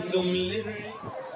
أنتم للرجال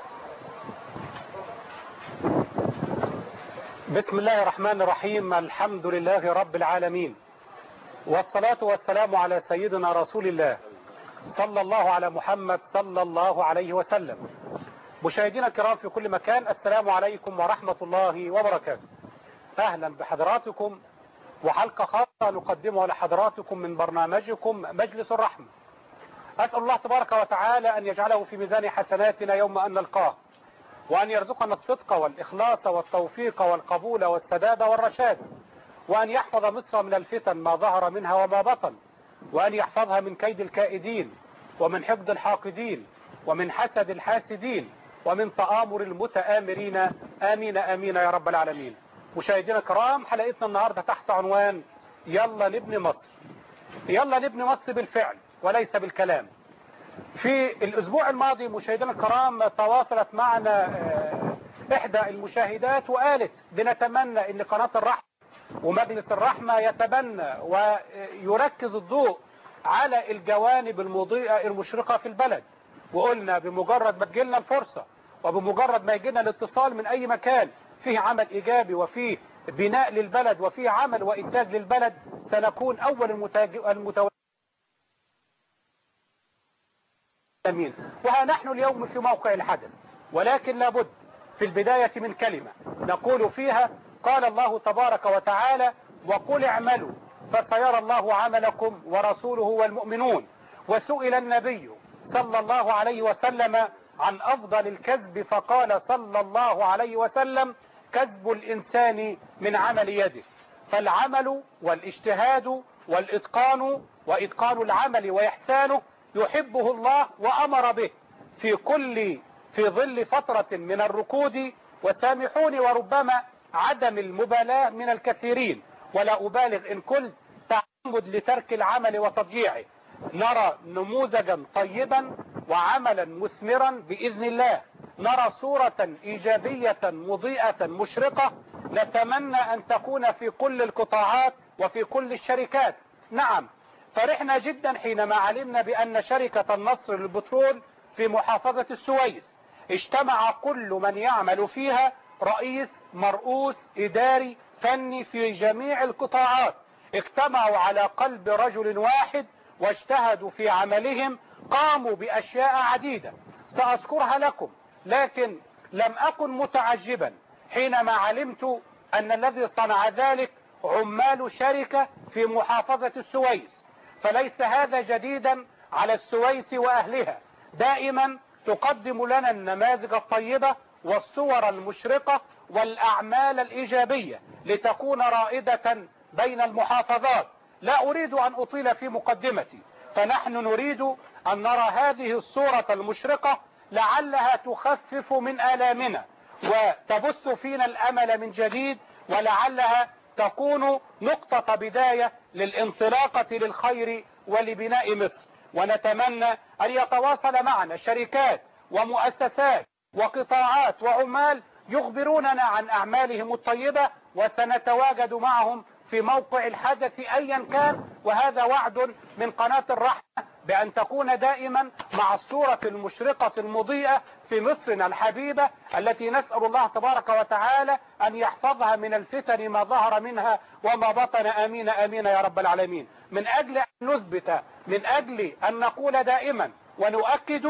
بسم الله الرحمن الرحيم الحمد لله رب العالمين والصلاة والسلام على سيدنا رسول الله صلى الله على محمد صلى الله عليه وسلم مشاهدينا الكرام في كل مكان السلام عليكم ورحمة الله وبركاته أهلا بحضراتكم وحلقة خاصة نقدمها لحضراتكم من برنامجكم مجلس الرحمة أسأل الله تبارك وتعالى أن يجعله في ميزان حسناتنا يوم أن نلقاه وأن يرزقنا الصدق والإخلاص والتوفيق والقبول والسداد والرشاد وأن يحفظ مصر من الفتن ما ظهر منها وما بطن وأن يحفظها من كيد الكائدين ومن حقد الحاقدين ومن حسد الحاسدين ومن تآمر المتآمرين آمين آمين يا رب العالمين مشاهدينا الكرام حلقتنا النهاردة تحت عنوان يلا نبني مصر يلا نبني مصر بالفعل وليس بالكلام في الأسبوع الماضي مشاهدينا الكرام تواصلت معنا إحدى المشاهدات وقالت بنتمنى أن قناة الرحمة ومجلس الرحمة يتبنى ويركز الضوء على الجوانب المضيئة المشرقة في البلد وقلنا بمجرد ما تجيلنا الفرصة وبمجرد ما يجينا الاتصال من أي مكان فيه عمل إيجابي وفيه بناء للبلد وفيه عمل وإنتاج للبلد سنكون أول المتواجدين أمين وها نحن اليوم في موقع الحدث ولكن لابد في البداية من كلمة نقول فيها قال الله تبارك وتعالى وقل اعملوا فسيرى الله عملكم ورسوله والمؤمنون وسئل النبي صلى الله عليه وسلم عن أفضل الكذب فقال صلى الله عليه وسلم كذب الإنسان من عمل يده فالعمل والاجتهاد والإتقان وإتقان العمل وإحسانه يحبه الله وأمر به في كل في ظل فترة من الركود وسامحوني وربما عدم المبالاة من الكثيرين ولا أبالغ إن كنت تعمد لترك العمل وتضييعه نرى نموذجا طيبا وعملا مثمرا بإذن الله نرى صورة إيجابية مضيئة مشرقة نتمنى أن تكون في كل القطاعات وفي كل الشركات نعم فرحنا جدا حينما علمنا بأن شركة النصر للبترول في محافظة السويس اجتمع كل من يعمل فيها رئيس مرؤوس إداري فني في جميع القطاعات اجتمعوا على قلب رجل واحد واجتهدوا في عملهم قاموا بأشياء عديدة سأذكرها لكم لكن لم أكن متعجبا حينما علمت أن الذي صنع ذلك عمال شركة في محافظة السويس فليس هذا جديدا على السويس وأهلها دائما تقدم لنا النماذج الطيبة والصور المشرقة والأعمال الإيجابية لتكون رائدة بين المحافظات لا أريد أن أطيل في مقدمتي فنحن نريد أن نرى هذه الصورة المشرقة لعلها تخفف من آلامنا وتبث فينا الأمل من جديد ولعلها تكون نقطة بداية للانطلاقة للخير ولبناء مصر ونتمنى أن يتواصل معنا شركات ومؤسسات وقطاعات وعمال يخبروننا عن أعمالهم الطيبة وسنتواجد معهم في موقع الحدث أيا كان وهذا وعد من قناة الرحمة بأن تكون دائما مع الصورة المشرقة المضيئة في مصرنا الحبيبة التي نسأل الله تبارك وتعالى أن يحفظها من الفتن ما ظهر منها وما بطن أمين أمين يا رب العالمين من أجل أن نثبت من أجل أن نقول دائما ونؤكد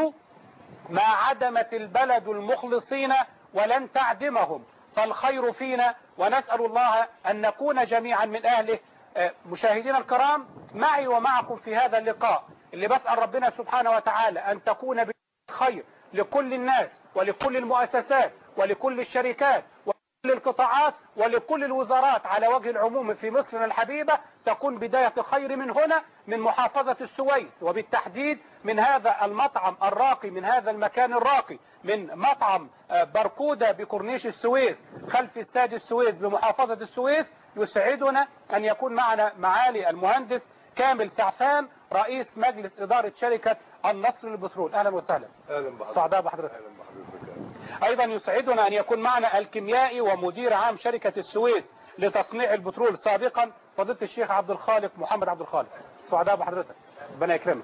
ما عدمت البلد المخلصين ولن تعدمهم فالخير فينا ونسأل الله أن نكون جميعا من أهله مشاهدينا الكرام معي ومعكم في هذا اللقاء اللي بسأل ربنا سبحانه وتعالى أن تكون خير لكل الناس ولكل المؤسسات ولكل الشركات ولكل القطاعات ولكل الوزارات على وجه العموم في مصرنا الحبيبة تكون بداية خير من هنا من محافظة السويس وبالتحديد من هذا المطعم الراقي من هذا المكان الراقي من مطعم بركودة بكورنيش السويس خلف استاد السويس بمحافظة السويس يسعدنا أن يكون معنا معالي المهندس كامل سعفان رئيس مجلس إدارة شركة النصر للبترول أهلا وسهلا اهلا بحضرتك سعداء بحضرتك اهلا بحضرتك يا أستاذ. أيضا يسعدنا أن يكون معنا الكيميائي ومدير عام شركة السويس لتصنيع البترول سابقا فضيلة الشيخ عبد الخالق محمد عبد الخالق سعداء بحضرتك ربنا يكرمك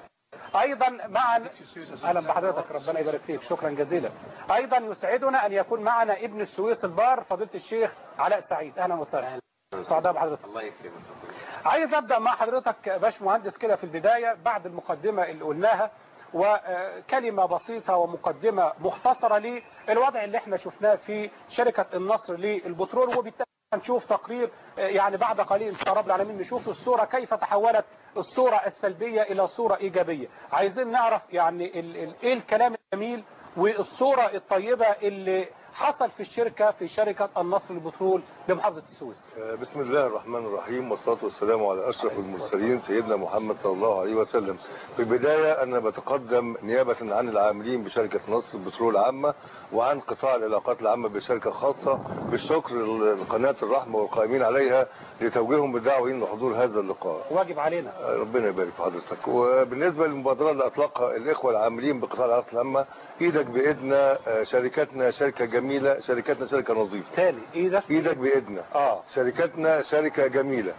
ايضا معنا اهلا بحضرتك ربنا يبارك فيك شكرا جزيلا ايضا يسعدنا ان يكون معنا ابن السويس البار فضيله الشيخ علاء سعيد اهلا وسهلا سعداء بحضرتك الله يكرمك عايز ابدا مع حضرتك يا باشمهندس كده في البدايه بعد المقدمه اللي قلناها وكلمه بسيطه ومقدمه مختصره للوضع اللي احنا شفناه في شركه النصر للبترول وبالتالي هنشوف تقرير يعني بعد قليل ان شاء الله رب العالمين نشوف الصوره كيف تحولت الصوره السلبيه الى صوره ايجابيه عايزين نعرف يعني ال ال ايه الكلام الجميل والصوره الطيبه اللي حصل في الشركه في شركه النصر للبترول بمحافظه السويس بسم الله الرحمن الرحيم والصلاة والسلام على أشرف المرسلين سيدنا محمد صلى الله عليه وسلم في البداية أنا بتقدم نيابة عن العاملين بشركة نصر البترول عامة وعن قطاع العلاقات العامة بشركة خاصة بالشكر لقناة الرحمة والقائمين عليها لتوجيههم بدعوين لحضور هذا اللقاء واجب علينا ربنا يبارك في حضرتك وبالنسبة للمبادرة اللي أطلقها الإخوة العاملين بقطاع العلاقات العامة إيدك بإيدنا شركتنا شركة جميلة شركتنا شركة نظيفة تاني ايدك إيدك بإيدنا اه شركتنا شركة جميلة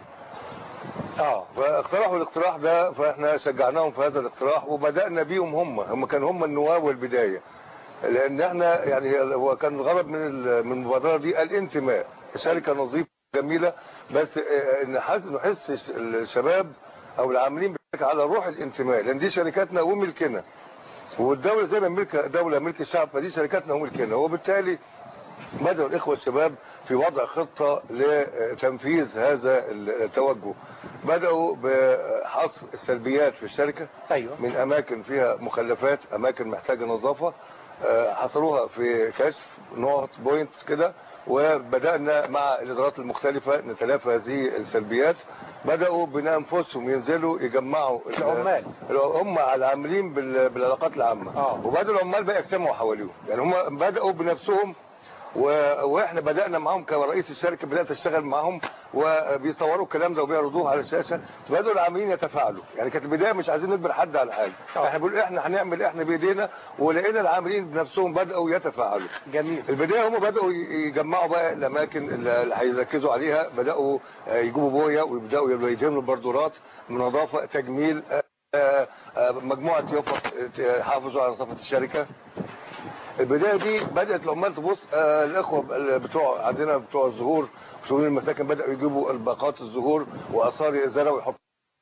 اه فاقترحوا الاقتراح ده فاحنا شجعناهم في هذا الاقتراح وبدأنا بيهم هم هم كانوا هم النواة والبداية لان احنا يعني هو كان الغرض من ال- من المبادرة دي الانتماء شركة نظيفة جميلة بس اه، نحس نحس الشباب او العاملين بالشركة على روح الانتماء لان دي شركاتنا وملكنا والدولة زي ما ملك دولة ملك الشعب فدي شركاتنا وملكنا وبالتالي بدأوا الإخوة الشباب في وضع خطة لتنفيذ هذا التوجه بدأوا بحصر السلبيات في الشركة ايوه من أماكن فيها مخلفات أماكن محتاجة نظافة آه، حصروها في كشف نقط بوينتس كده وبدأنا مع الإدارات المختلفة نتلافى هذه السلبيات بدأوا بأنفسهم ينزلوا يجمعوا ال- العمال. هم العاملين بال- بالعلاقات العامة آه. وبدأوا العمال بقى يجتمعوا حواليهم يعني هم بدأوا بنفسهم و... واحنا بدأنا معاهم كرئيس الشركة بدأت اشتغل معاهم وبيصوروا الكلام ده وبيعرضوه على الشاشة بدأوا العاملين يتفاعلوا يعني كانت البداية مش عايزين نجبر حد على حاجة آه. احنا بنقول احنا هنعمل احنا بايدينا ولقينا العاملين بنفسهم بدأوا يتفاعلوا جميل البداية هم بدأوا ي- يجمعوا بقى الأماكن اللي هيركزوا عليها بدأوا آه، يجيبوا بويا ويبدأوا يدهنوا البردورات نظافة تجميل آه، آه، آه، مجموعة يفط يحافظوا على نظافة الشركة البداية دي بدأت العمال تبص آه، الإخوة بتوع عندنا بتوع الزهور مسؤولين المساكن بدأوا يجيبوا الباقات الزهور وآثار الزرع ويحطوا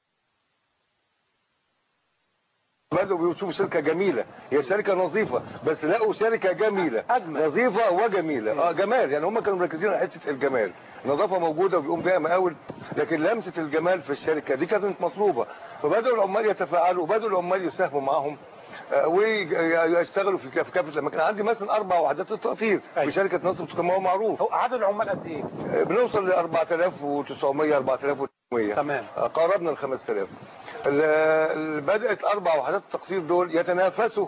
بدأوا بيشوفوا شركة جميلة هي شركة نظيفة بس لقوا شركة جميلة أجمل. نظيفة وجميلة اه جمال يعني هم كانوا مركزين على حتة الجمال النظافة موجودة وبيقوم بيها مقاول لكن لمسة الجمال في الشركة دي كانت مطلوبة فبدأوا العمال يتفاعلوا وبدأوا العمال يساهموا معاهم آه، ويشتغلوا في كاف- كافة الأماكن عندي مثلا أربع وحدات التقطير أيوة. في شركة نصر كما هو معروف هو عدد العمال قد ايه آه، بنوصل ل 4900 4800 تمام. آه، قربنا ال 5000 ال- ال- بدأت أربع وحدات التقطير دول يتنافسوا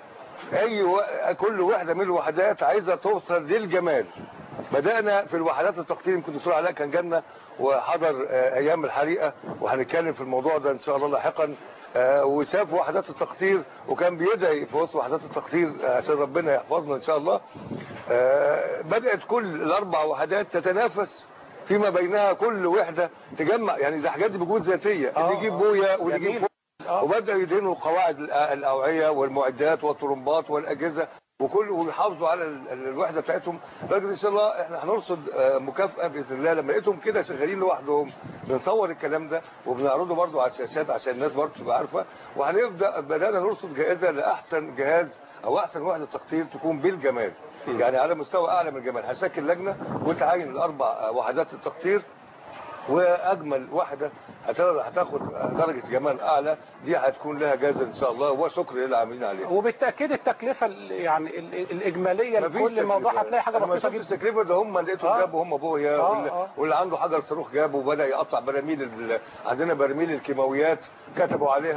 أي و... كل واحدة من الوحدات عايزة توصل للجمال بدأنا في الوحدات التقطير يمكن الدكتور علاء كان جالنا وحضر آه، أيام الحريقة وهنتكلم في الموضوع ده إن شاء الله لاحقا آه، وساب وحدات التقطير وكان بيدعي في وسط وحدات التقطير آه، عشان ربنا يحفظنا إن شاء الله آه، بدأت كل الأربع وحدات تتنافس فيما بينها كل وحدة تجمع يعني ده حاجات دي بجهود ذاتية آه، اللي يجيب آه. بويا واللي جميل. يجيب آه. وبدأوا يدهنوا قواعد الأ- الأوعية والمعدات والطرمبات والأجهزة وكل ويحافظوا على ال- ال- الوحدة بتاعتهم لدرجة إن شاء الله إحنا هنرصد آه، مكافأة بإذن الله لما لقيتهم كده شغالين لوحدهم بنصور الكلام ده وبنعرضه برضه على الشاشات عشان الناس برضه تبقى عارفة وهنبدأ بدأنا نرصد جائزة لأحسن جهاز أو أحسن وحدة تقطير تكون بالجمال يعني على مستوى أعلى من الجمال هنشكل لجنة وتعين الأربع آه، وحدات التقطير واجمل واحده هتقدر- هتاخد درجه جمال اعلى دي هتكون لها جائزه ان شاء الله وشكر للعاملين عليها وبالتاكيد التكلفه ال- يعني ال- ال- الاجماليه مفيش لكل موضوع تكلفة. هتلاقي حاجه أنا ما بسيطه شفتش جدا التكلفه ده هم لقيتهم آه. جابوا هم بويا آه، واللي, آه. واللي عنده حجر صاروخ جابه وبدا يقطع براميل ال- عندنا براميل الكيماويات كتبوا عليها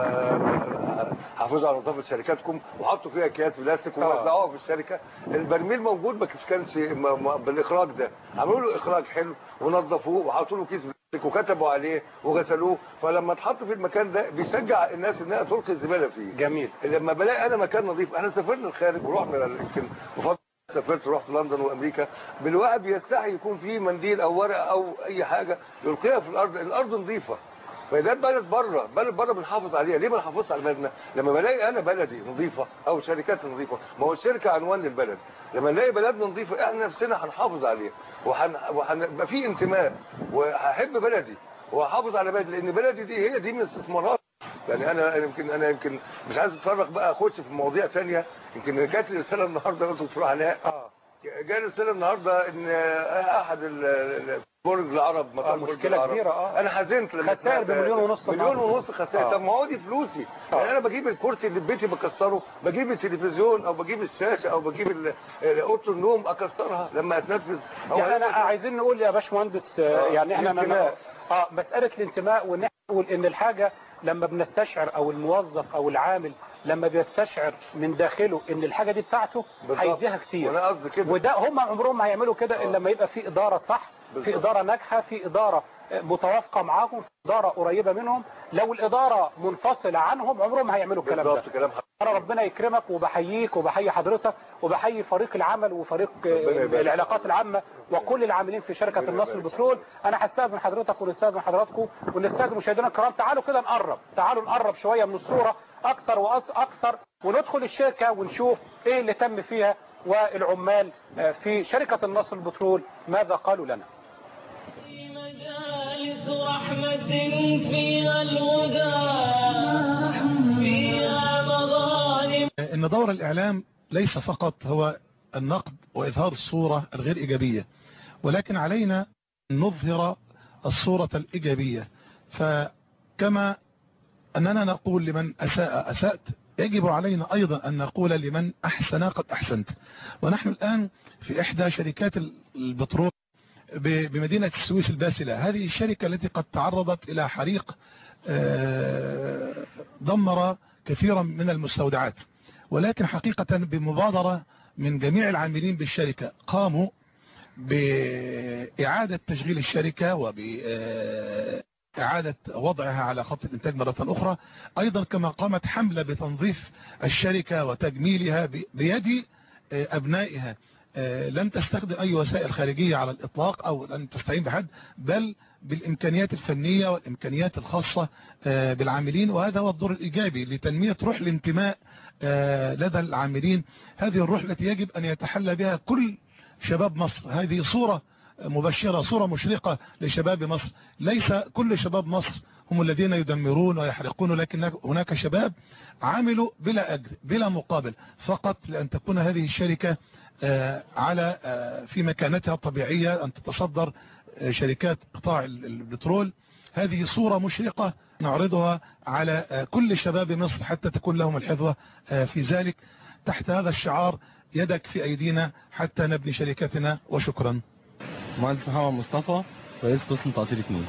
آه، حافظوا على نظافه شركاتكم وحطوا فيها اكياس بلاستيك آه. ووزعوها في الشركه البرميل موجود ما كانش ما- ما- بالاخراج ده عملوا له اخراج حلو ونظفوه وحطوا له كيس بلاستيك وكتبوا عليه وغسلوه فلما اتحط في المكان ده بيشجع الناس انها تلقي الزباله فيه جميل لما بلاقي انا مكان نظيف احنا سافرنا الخارج ورحنا يمكن بفضل سافرت رحت لندن وامريكا بالواحد بيستحي يكون فيه منديل او ورقه او اي حاجه يلقيها في الارض الارض نظيفه فده بلد بره بلد بره بنحافظ عليها ليه بنحافظ على بلدنا لما بلاقي انا بلدي نظيفه او شركات نظيفه ما هو الشركه عنوان للبلد لما نلاقي بلدنا نظيفه احنا نفسنا هنحافظ عليها وهنبقى في انتماء وهحب بلدي وهحافظ على بلدي لان بلدي دي هي دي من الاستثمارات يعني انا يمكن انا يمكن مش عايز اتفرغ بقى اخش في مواضيع ثانيه يمكن جات لي رساله النهارده قلت دكتور علاء اه جالي رساله النهارده ان احد ال- برج العرب مطار آه، برج مشكلة العرب. كبيرة، آه. انا حزنت لما خسائر سمعت- بمليون ونص مليون النهاردة. ونص خسائر آه. طب ما هو دي فلوسي آه. يعني انا بجيب الكرسي اللي في بيتي بكسره بجيب التلفزيون او بجيب الشاشه او بجيب ال- اوضه النوم اكسرها لما اتنفذ أو يعني انا أنا- عايزين نقول يا باشمهندس آه، آه، يعني احنا الانتماء. اه مساله الانتماء وان احنا نقول ان الحاجه لما بنستشعر او الموظف او العامل لما بيستشعر من داخله ان الحاجه دي بتاعته بالظبط. هيديها كتير وانا قصدي كده وده هم عمرهم ما هيعملوا كده الا آه. لما يبقى في اداره صح في بالظبط. اداره ناجحه في اداره متوافقه معاهم في اداره قريبه منهم لو الاداره منفصله عنهم عمرهم ما هيعملوا الكلام ده بالظبط كلام حضرتك. انا ربنا يكرمك وبحييك وبحيي حضرتك وبحيي فريق العمل وفريق ربنا يبارك. العلاقات العامه وكل العاملين في شركه ربنا النصر يبارك. البترول انا هستاذن حضرتك ونستاذن حضراتكم ونستاذن مشاهدينا الكرام تعالوا كده نقرب تعالوا نقرب شويه من الصوره اكثر واكثر وندخل الشركه ونشوف ايه اللي تم فيها والعمال آه، في شركه النصر البترول ماذا قالوا لنا مجالس رحمة فيها الهدى فيها مظالم ان دور الاعلام ليس فقط هو النقد واظهار الصورة الغير ايجابية ولكن علينا ان نظهر الصورة الايجابية فكما اننا نقول لمن اساء اسأت يجب علينا ايضا ان نقول لمن احسن قد احسنت ونحن الان في احدى شركات البترول ب- بمدينة السويس الباسلة هذه الشركة التي قد تعرضت إلى حريق آه، دمر كثيرا من المستودعات ولكن حقيقة بمبادرة من جميع العاملين بالشركة قاموا بإعادة تشغيل الشركة وبإعادة وضعها على خط الإنتاج مرة أخرى أيضا كما قامت حملة بتنظيف الشركة وتجميلها ب- بيد آه، أبنائها آه، لن تستخدم أي وسائل خارجية على الإطلاق أو لن تستعين بحد بل بالإمكانيات الفنية والإمكانيات الخاصة آه، بالعاملين وهذا هو الدور الإيجابي لتنمية روح الانتماء آه، لدى العاملين هذه الروح التي يجب أن يتحلى بها كل شباب مصر هذه صورة مبشرة صورة مشرقة لشباب مصر ليس كل شباب مصر هم الذين يدمرون ويحرقون لكن هناك شباب عملوا بلا أجر بلا مقابل فقط لأن تكون هذه الشركة آه، على آه، في مكانتها الطبيعية أن تتصدر آه، شركات قطاع ال- البترول هذه صورة مشرقة نعرضها على آه، كل شباب مصر حتى تكون لهم الحظوة آه، في ذلك تحت هذا الشعار يدك في أيدينا حتى نبني شركتنا وشكرا مهندس محمد مصطفى رئيس قسم تقطير اثنين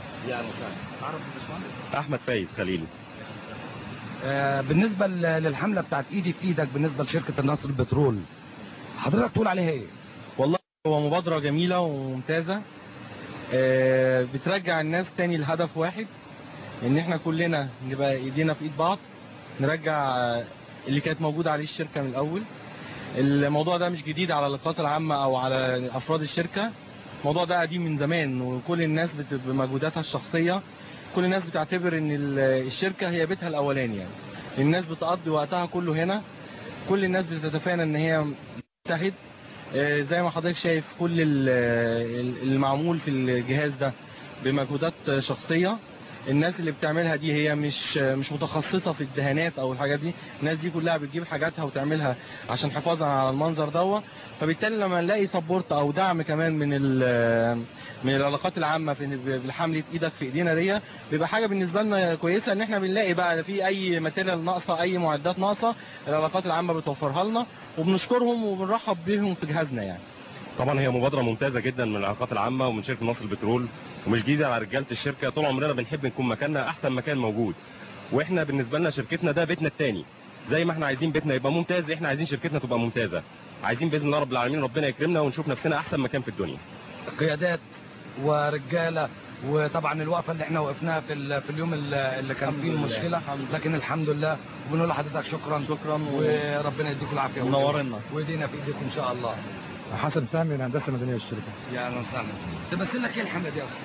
احمد فايز خليل آه، بالنسبة ل- للحملة بتاعت ايدي في ايدك بالنسبة لشركة النصر البترول حضرتك تقول عليها ايه والله هو مبادرة جميلة وممتازة آه، بترجع الناس تاني لهدف واحد ان احنا كلنا نبقى ايدينا في ايد بعض نرجع آه، اللي كانت موجودة عليه الشركة من الاول الموضوع ده مش جديد على اللقاءات العامة او على افراد الشركة الموضوع ده قديم من زمان وكل الناس بت- بمجهوداتها الشخصية كل الناس بتعتبر ان ال- الشركة هي بيتها الاولاني يعني الناس بتقضي وقتها كله هنا كل الناس بتتفانى ان هي مجتهد آه، زي ما حضرتك شايف كل ال- ال- المعمول في الجهاز ده بمجهودات شخصية الناس اللي بتعملها دي هي مش مش متخصصة في الدهانات او الحاجات دي الناس دي كلها بتجيب حاجاتها وتعملها عشان حفاظا على المنظر دوت فبالتالي لما نلاقي سبورت او دعم كمان من ال- من العلاقات العامة في في حملة ايدك في ايدينا دي بيبقى حاجة بالنسبة لنا كويسة ان احنا بنلاقي بقى في اي ماتيريال ناقصة اي معدات ناقصة العلاقات العامة بتوفرها لنا وبنشكرهم وبنرحب بيهم في جهازنا يعني طبعا هي مبادره ممتازه جدا من العلاقات العامه ومن شركه مصر البترول ومش جديده على رجاله الشركه طول عمرنا بنحب نكون مكاننا احسن مكان موجود واحنا بالنسبه لنا شركتنا ده بيتنا الثاني زي ما احنا عايزين بيتنا يبقى ممتاز احنا عايزين شركتنا تبقى ممتازه عايزين باذن الله رب العالمين ربنا يكرمنا ونشوف نفسنا احسن مكان في الدنيا قيادات ورجالة وطبعا الوقفة اللي احنا وقفناها في, ال- في اليوم ال- اللي كان الحمد فيه لله. المشكلة لكن الحمد لله وبنقول لحضرتك شكرا شكرا وربنا يديكم العافية منورنا وايدينا في ايديكم ان شاء الله حسن سامي من الهندسه المدنيه للشركه يا اهلا وسهلا تمثل لك ايه الحملة دي يا استاذ حسن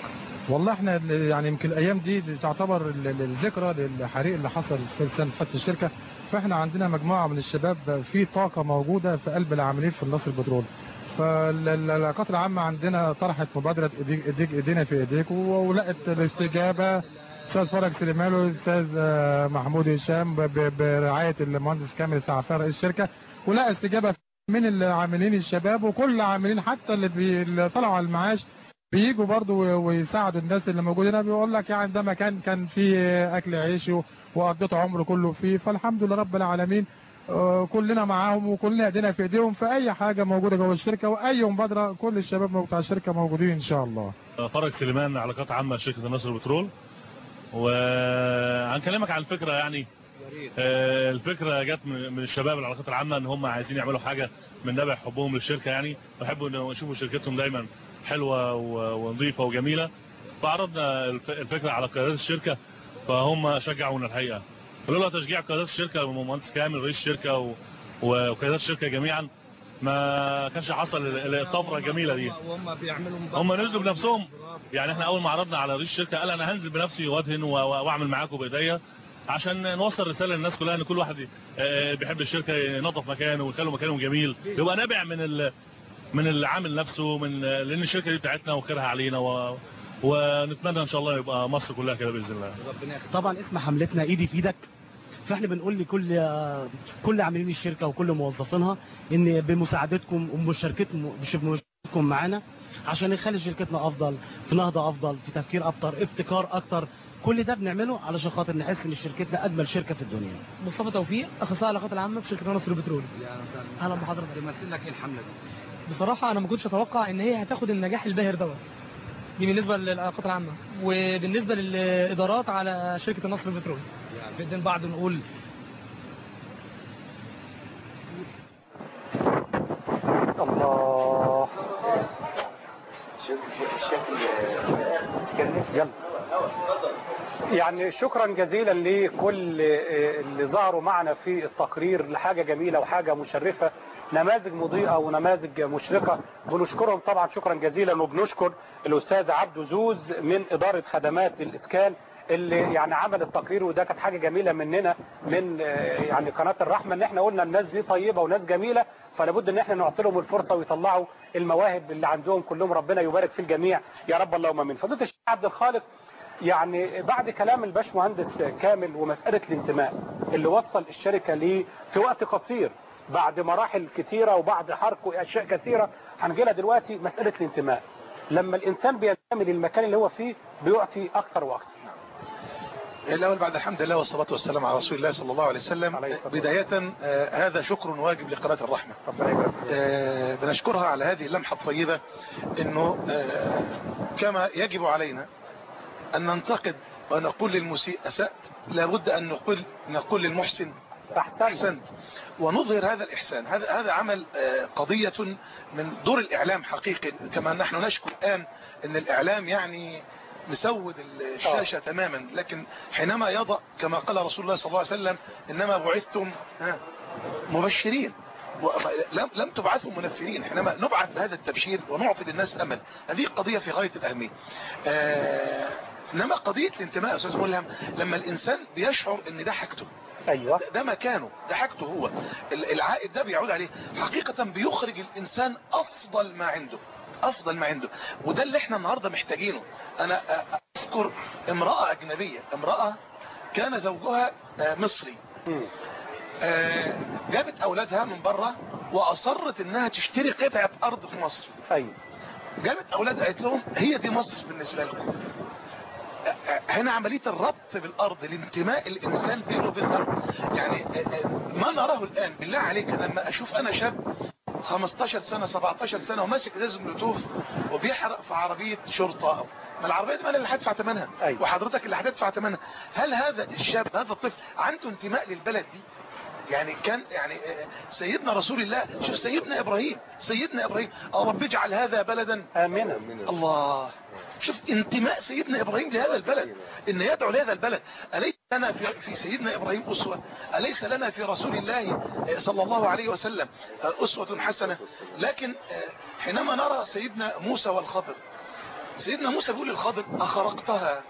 والله احنا ال- يعني يمكن الايام دي دي تعتبر ال- ال- الذكرى للحريق اللي حصل في سنه فتح الشركه فاحنا عندنا مجموعه من الشباب في طاقه موجوده في قلب العاملين في النصر البترول فالعلاقات العامه عندنا طرحت مبادره ايديك ايديك ايدينا في ايديك و- ولقت الاستجابه استاذ فرج سليمان والاستاذ آه، محمود هشام ب- ب- برعايه المهندس كامل السعفان رئيس الشركه ولقى استجابه من العاملين الشباب وكل عاملين حتى اللي, بي... اللي طلعوا على المعاش بيجوا برضو و- ويساعدوا الناس اللي موجودين هنا بيقول لك يعني ده مكان كان فيه اكل عيش و- وقضيت عمره كله فيه فالحمد لله رب العالمين آه، كلنا معاهم وكلنا ايدينا في ايديهم في اي حاجه موجوده جوه الشركه واي مبادره كل الشباب بتاع الشركه موجودين ان شاء الله فرج سليمان علاقات عامة شركة النصر البترول وهنكلمك عن الفكرة يعني آه، الفكرة جت من من الشباب العلاقات العامة ان هم عايزين يعملوا حاجة من نبع حبهم للشركة يعني ويحبوا ان يشوفوا شركتهم دايما حلوة و- ونظيفة وجميلة فعرضنا الف- الفكرة على قيادات الشركة فهم شجعونا الحقيقة ولولا تشجيع قيادات الشركة ومهندس كامل رئيس الشركة و- وقيادات الشركة جميعا ما كانش حصل ال- الطفرة الجميلة دي وهم بيعملوا هم نزلوا بنفسهم يعني احنا اول ما عرضنا على رئيس الشركه قال انا هنزل بنفسي وادهن و- و- واعمل معاكم بايديا عشان نوصل رساله للناس كلها ان كل واحد آه، بيحب الشركه ينظف مكانه ويخلي مكانه جميل يبقى نابع من ال من العامل نفسه من لان الشركه دي بتاعتنا وخيرها علينا و ونتمنى ان شاء الله يبقى مصر كلها كده باذن الله طبعا اسم حملتنا ايدي في ايدك فاحنا بنقول لكل كل عاملين الشركه وكل موظفينها ان بمساعدتكم ومشاركتكم بمشاركتكم معانا عشان نخلي شركتنا افضل في نهضه افضل في تفكير اكتر ابتكار اكتر كل ده بنعمله علشان خاطر نحس ان شركتنا اجمل شركه في الدنيا مصطفى توفيق اخصائي العلاقات العامه في شركه نصر البترول اهلا بحضرتك تمثل لك ايه الحمله دي بصراحه انا ما كنتش اتوقع ان هي هتاخد النجاح الباهر دوت دي بالنسبه للعلاقات العامه وبالنسبه للادارات على شركه النصر البترول يعني بدنا بعض نقول الله يلا يعني شكرا جزيلا لكل اللي ظهروا معنا في التقرير لحاجة جميلة وحاجة مشرفة نماذج مضيئة ونماذج مشرقة بنشكرهم طبعا شكرا جزيلا وبنشكر الأستاذ عبده زوز من إدارة خدمات الإسكان اللي يعني عمل التقرير وده كانت حاجة جميلة مننا من يعني قناة الرحمة ان احنا قلنا الناس دي طيبة وناس جميلة فلابد ان احنا نعطي لهم الفرصة ويطلعوا المواهب اللي عندهم كلهم ربنا يبارك في الجميع يا رب اللهم امين فضيله الشيخ عبد الخالق يعني بعد كلام الباشمهندس كامل ومسألة الانتماء اللي وصل الشركة ليه في وقت قصير بعد مراحل كثيرة وبعد حرق وأشياء كثيرة هنجيلها دلوقتي مسألة الانتماء لما الإنسان بينتمي للمكان اللي هو فيه بيعطي أكثر وأكثر الأول بعد الحمد لله والصلاة والسلام على رسول الله صلى الله عليه وسلم بداية آه هذا شكر واجب لقناة الرحمة آه بنشكرها على هذه اللمحة الطيبة انه آه كما يجب علينا ان ننتقد ونقول للمسيء اسأت لابد ان نقول نقول للمحسن احسنت ونظهر هذا الإحسان هذا هذا عمل قضية من دور الإعلام حقيقي كما نحن نشكو الآن أن الإعلام يعني مسود الشاشة تماما لكن حينما يضع كما قال رسول الله صلى الله عليه وسلم إنما بعثتم مبشرين لم لم تبعثوا منفرين حينما نبعث بهذا التبشير ونعطي للناس أمل هذه قضية في غاية الأهمية آه إنما قضية الانتماء يا أستاذ ملهم لما الإنسان بيشعر إن ده حاجته أيوة. ده, ده مكانه ده حاجته هو العائد ده بيعود عليه حقيقة بيخرج الإنسان أفضل ما عنده أفضل ما عنده وده اللي احنا النهاردة محتاجينه أنا أذكر امرأة أجنبية امرأة كان زوجها مصري جابت أولادها من بره وأصرت إنها تشتري قطعة أرض في مصر أيوة. جابت أولادها قالت لهم هي دي مصر بالنسبة لكم هنا عملية الربط بالأرض الانتماء الإنسان بينه وبين الأرض يعني ما نراه الآن بالله عليك لما أشوف أنا شاب 15 سنة 17 سنة وماسك ازاز ملوتوف وبيحرق في عربية شرطة ما العربية دي ما اللي هتدفع ثمنها أيوة. وحضرتك اللي هتدفع ثمنها هل هذا الشاب هذا الطفل عنده انتماء للبلد دي يعني كان يعني سيدنا رسول الله شوف سيدنا إبراهيم سيدنا إبراهيم رب اجعل هذا بلدا آمنا الله شوف انتماء سيدنا إبراهيم لهذا البلد إن يدعو لهذا البلد أليس لنا في, في سيدنا إبراهيم أسوة أليس لنا في رسول الله صلى الله عليه وسلم أسوة حسنة لكن حينما نرى سيدنا موسى والخضر سيدنا موسى بيقول للخضر اخرقتها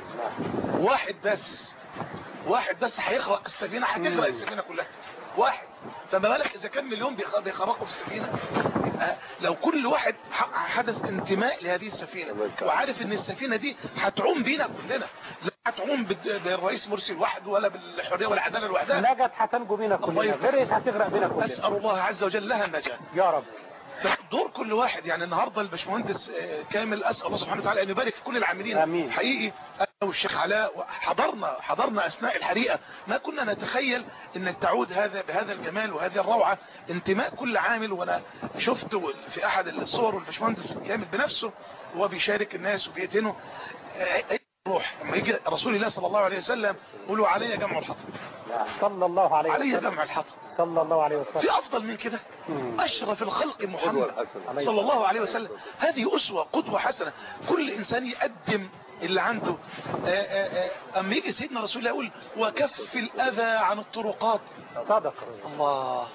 واحد بس واحد بس هيخرق السفينة هتغرق السفينة كلها واحد فما بالك اذا كان مليون بيخ- بيخرقوا في السفينة يبقى لو كل واحد ح- حدث انتماء لهذه السفينة وعارف ان السفينة دي هتعوم بينا كلنا لا هتعوم بال- بالرئيس مرسي لوحده ولا بالحرية ولا العدالة لوحدها نجت هتنجو بينا الله كلنا يرزقك. غرقت هتغرق بينا كلنا اسال الله عز وجل لها النجاة يا رب دور كل واحد يعني النهارده الباشمهندس آه، كامل اسال الله سبحانه وتعالى ان يبارك في كل العاملين آمين. حقيقي انا والشيخ علاء حضرنا حضرنا اثناء الحريقه ما كنا نتخيل انك تعود هذا بهذا الجمال وهذه الروعه انتماء كل عامل وانا شفت في احد الصور والباشمهندس كامل بنفسه وهو بيشارك الناس وبيدهنه آه، روح لما يجي رسول الله صلى الله عليه وسلم قولوا علي جمع الحطب صلى الله عليه علي وسلم جمع الحطب صلى الله عليه وسلم في افضل من كده مم. اشرف الخلق محمد الحسنة. صلى الله عليه وسلم هذه اسوة قدوة حسنة كل انسان يقدم اللي عنده آه، آه، آه، اما يجي سيدنا رسول الله يقول وكف الاذى عن الطرقات صدق الله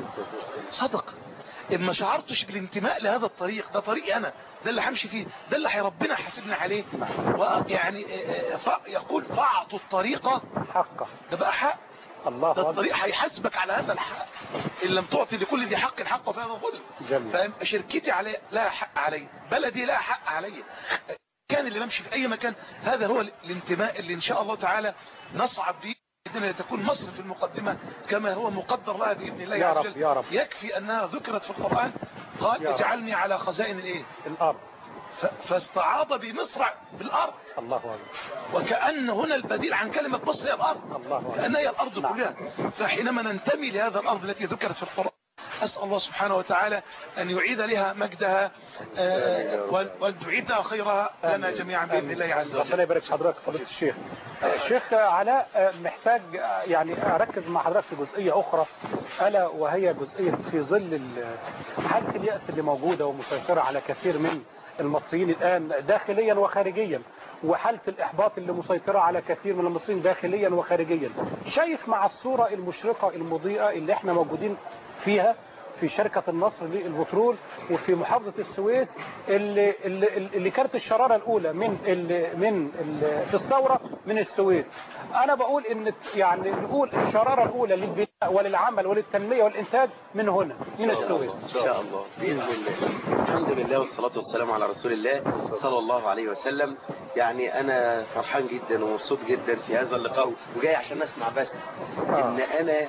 صدق إن ما شعرتش بالانتماء لهذا الطريق ده طريقي انا ده اللي همشي فيه ده اللي هيربنا حاسبنا عليه ويعني آه، آه، ف- يقول فاعطوا الطريقة حقه ده بقى حق الله ده أكبر الطريق هيحاسبك على هذا الحق ان لم تعطي لكل ذي حق حقه فهذا ظلم جميل. فشركتي علي لها حق علي بلدي لها حق علي كان اللي بمشي في اي مكان هذا هو الانتماء اللي ان شاء الله تعالى نصعد به بإذن تكون مصر في المقدمة كما هو مقدر لها بإذن الله يا عز رب، وجل يا رب. يكفي أنها ذكرت في القرآن قال يا رب. اجعلني على خزائن الايه الأرض ف- فاستعاض بمصر بالأرض الله أكبر وكأن هنا البديل عن كلمة مصر هي الأرض الله أكبر كأنها هي الأرض نعم. كلها فحينما ننتمي لهذا الأرض التي ذكرت في القرآن أسأل الله سبحانه وتعالى أن يعيد لها مجدها آه، وأن وأن يعيدها خيرها لنا جميعا بإذن الله عز ربنا وجل يبارك في حضرتك فضيلة الشيخ الشيخ علاء آه، محتاج آه، يعني أركز مع حضرتك في جزئية أخرى ألا وهي جزئية في ظل ال- حالة اليأس اللي موجودة ومسيطرة على كثير من المصريين الآن داخليا وخارجيا وحالة الإحباط اللي مسيطرة على كثير من المصريين داخليا وخارجيا شايف مع الصورة المشرقة المضيئة اللي احنا موجودين فيها في شركة النصر للبترول وفي محافظة السويس اللي, اللي, اللي كانت الشرارة الأولى من اللي من اللي في الثورة من السويس أنا بقول إن يعني نقول الشرارة الأولى للبناء وللعمل وللتنمية والإنتاج من هنا من السويس إن شاء الله بإذن الله الحمد لله والصلاة والسلام على رسول الله صلى الله عليه وسلم يعني أنا فرحان جدا ومبسوط جدا في هذا اللقاء وجاي عشان أسمع بس إن أنا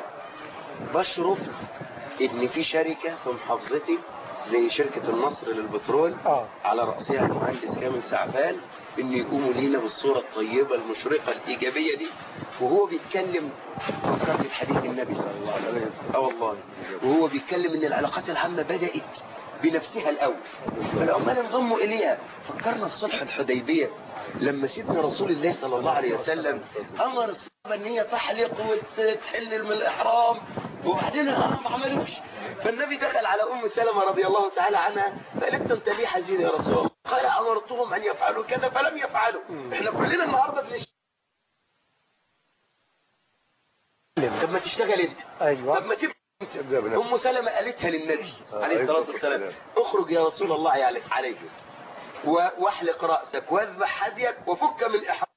بشرف إن في شركة في محافظتي زي شركة النصر للبترول على رأسها المهندس كامل سعفان إن يقوموا لينا بالصورة الطيبة المشرقة الإيجابية دي وهو بيتكلم فكرني بحديث النبي صلى الله عليه وسلم اه والله وهو بيتكلم ان العلاقات العامة بدأت بنفسها الأول فالعمال انضموا إليها فكرنا في صلح الحديبية لما سيدنا رسول الله صلى الله عليه وسلم أمر الصحابة ان هي تحلق وتحلل من الإحرام وبعدين آه ما عملوش فالنبي دخل على أم سلمة رضي الله تعالى عنها فقالت له انت ليه حزين يا رسول الله قال أمرتهم أن يفعلوا كذا فلم يفعلوا احنا كلنا النهاردة بنشتغل طب ما تشتغل انت ايوه طب ما تبقى انت ام سلمة قالتها للنبي عليه الصلاة والسلام اخرج يا رسول الله عليه عليه و- واحلق رأسك واذبح هديك وفك من احرام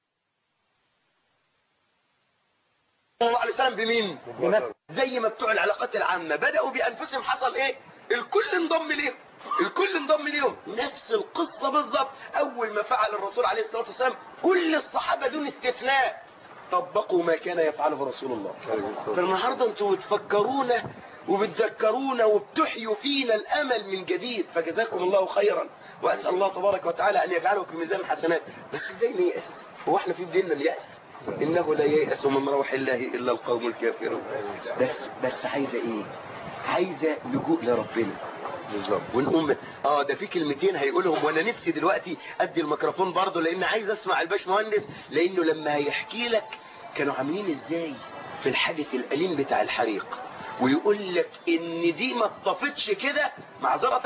صلى الله عليه وسلم بمين بنفسه. زي ما بتوع العلاقات العامة بدأوا بأنفسهم حصل ايه الكل انضم ليهم الكل انضم ليهم نفس القصة بالظبط اول ما فعل الرسول عليه الصلاة والسلام كل الصحابة دون استثناء طبقوا ما كان يفعله رسول الله فالنهاردة انتوا بتفكرونا وبتذكرونا وبتحيوا فينا الامل من جديد فجزاكم الله خيرا واسال الله تبارك وتعالى ان يجعله في ميزان الحسنات بس ازاي نيأس هو احنا في بدينا اليأس انه لا ييأس من روح الله الا القوم الكافرون بس بس عايزه ايه عايزه لجوء لربنا ونقوم اه ده في كلمتين هيقولهم وانا نفسي دلوقتي ادي الميكروفون برضه لان عايز اسمع الباش مهندس لانه لما هيحكي لك كانوا عاملين ازاي في الحادث الاليم بتاع الحريق ويقول لك ان دي ما اتطفتش كده معذرة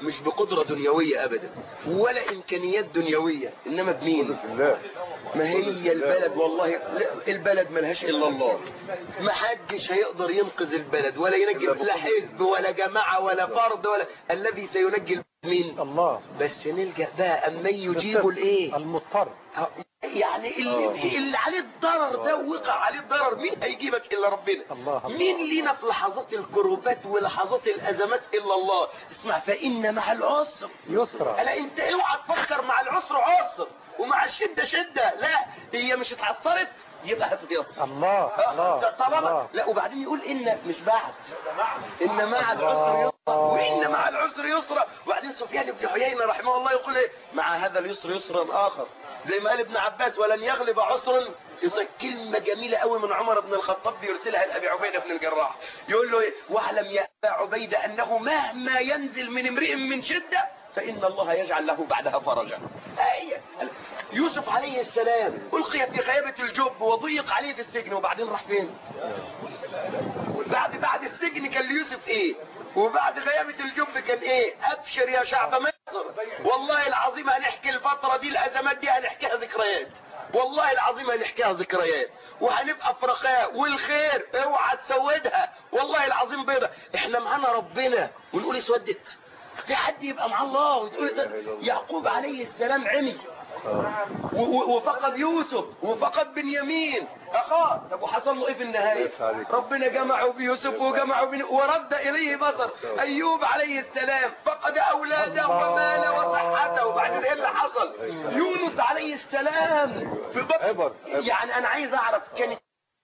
مش بقدرة دنيوية ابدا ولا امكانيات دنيوية انما بمين ما هي البلد والله لا، البلد ملهاش الا الله ما حدش هيقدر ينقذ البلد ولا ينجي لا حزب ولا جماعة ولا فرد ولا الذي سينجي البلد مين الله بس نلجأ بقى اما يجيب الايه المضطر يعني اللي, اللي عليه الضرر ده وقع عليه الضرر مين هيجيبك الا ربنا الله مين لينا في لحظات الكروبات ولحظات الازمات الا الله اسمع فان مع العسر يسرى الا انت اوعى تفكر مع العسر عسر ومع الشده شده لا هي مش اتعثرت يبقى هتتيسر الله الله طالما الله لا وبعدين يقول ان مش بعد ان مع العسر يسرا وان مع العسر يسرا وبعدين سفيان بن عيينه رحمه الله يقول ايه مع هذا اليسر يسرا اخر زي ما قال ابن عباس ولن يغلب عسر يصير كلمه جميله قوي من عمر بن الخطاب بيرسلها لابي عبيده بن الجراح يقول له ايه واعلم يا ابا عبيده انه مهما ينزل من امرئ من شده فان الله يجعل له بعدها فرجا ايه يوسف عليه السلام القي في غيابه الجب وضيق عليه في السجن وبعدين راح فين بعد بعد السجن كان ليوسف ايه وبعد غيابة الجب كان ايه ابشر يا شعب مصر والله العظيم هنحكي الفترة دي الازمات دي هنحكيها ذكريات والله العظيم هنحكيها ذكريات وهنبقى في رخاء والخير اوعى تسودها والله العظيم بيضة احنا معانا ربنا ونقول اسودت في حد يبقى مع الله وتقول يعقوب عليه السلام عمي و- و- وفقد يوسف وفقد بنيامين اخاه طب وحصل له ايه في النهايه ربنا جمعه بيوسف وجمعه بن... ورد اليه بصر ايوب عليه السلام فقد اولاده وماله وصحته وبعدين ايه اللي حصل يونس عليه السلام في بطن يعني انا عايز اعرف كانت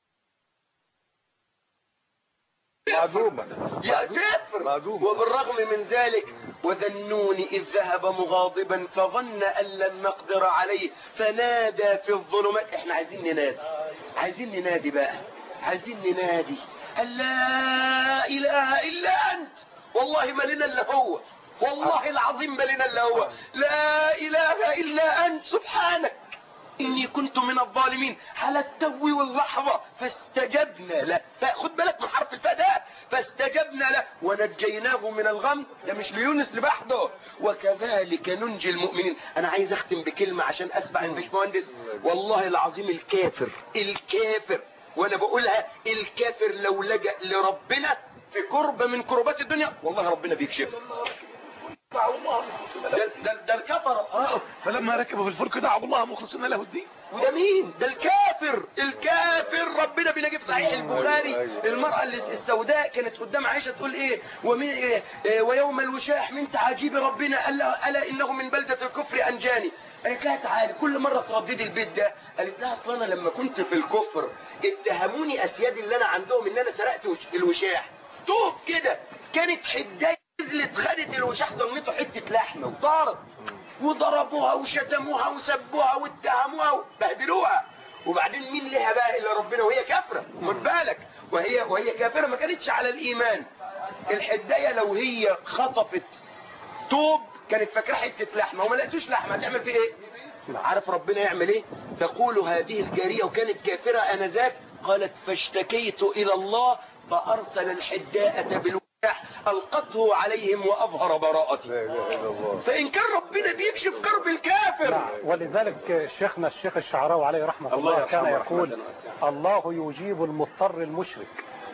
معدومة يا سافر وبالرغم من ذلك وذنون إذ ذهب مغاضبا فظن أن لن نقدر عليه فنادى في الظلمات احنا عايزين ننادي عايزين ننادي بقى عايزين ننادي أن لا إله إلا أنت والله ما لنا إلا هو والله العظيم ما لنا إلا هو لا إله إلا أنت سبحانك إني كنت من الظالمين على التو واللحظة فاستجبنا له فخد بالك من حرف الفاء ده فاستجبنا له ونجيناه من الغم ده مش ليونس لوحده وكذلك ننجي المؤمنين أنا عايز أختم بكلمة عشان أسمع الباشمهندس والله العظيم الكافر الكافر وأنا بقولها الكافر لو لجأ لربنا في كربة من كربات الدنيا والله ربنا بيكشفه ده, ده, ده الكفر اه فلما ركبوا في الفلك دعوا الله مخلصين له الدين وده مين ده الكافر الكافر ربنا بيلاقي في صحيح البخاري المرأة اللي- السوداء كانت قدام عائشة تقول ايه ومن إيه إيه ويوم الوشاح من تعاجيب ربنا ألا, ألا إنه من بلدة الكفر أنجاني قالت لها تعالي كل مرة ترددي البيت ده قالت لها اصل انا لما كنت في الكفر اتهموني اسيادي اللي انا عندهم ان انا سرقت وش- الوشاح توب كده كانت حداية نزلت خدت الوشاح ظنته حتة لحمة وطارت وضربوها وشتموها وسبوها واتهموها وبهدلوها وبعدين مين لها بقى الا ربنا وهي كافره خد بالك وهي وهي كافره ما كانتش على الايمان الحدايه لو هي خطفت توب كانت فاكره حته لحمه وما لقيتوش لحمه هتعمل فيه ايه عارف ربنا يعمل ايه تقول هذه الجاريه وكانت كافره انذاك قالت فاشتكيت الى الله فارسل الحداءه بالوشاح القته عليهم واظهر براءتي فان كان ربنا بيكشف كرب الكافر ولذلك شيخنا الشيخ الشعراوي عليه رحمة الله الله كان يرحمه يقول رحمة الله يجيب المضطر المشرك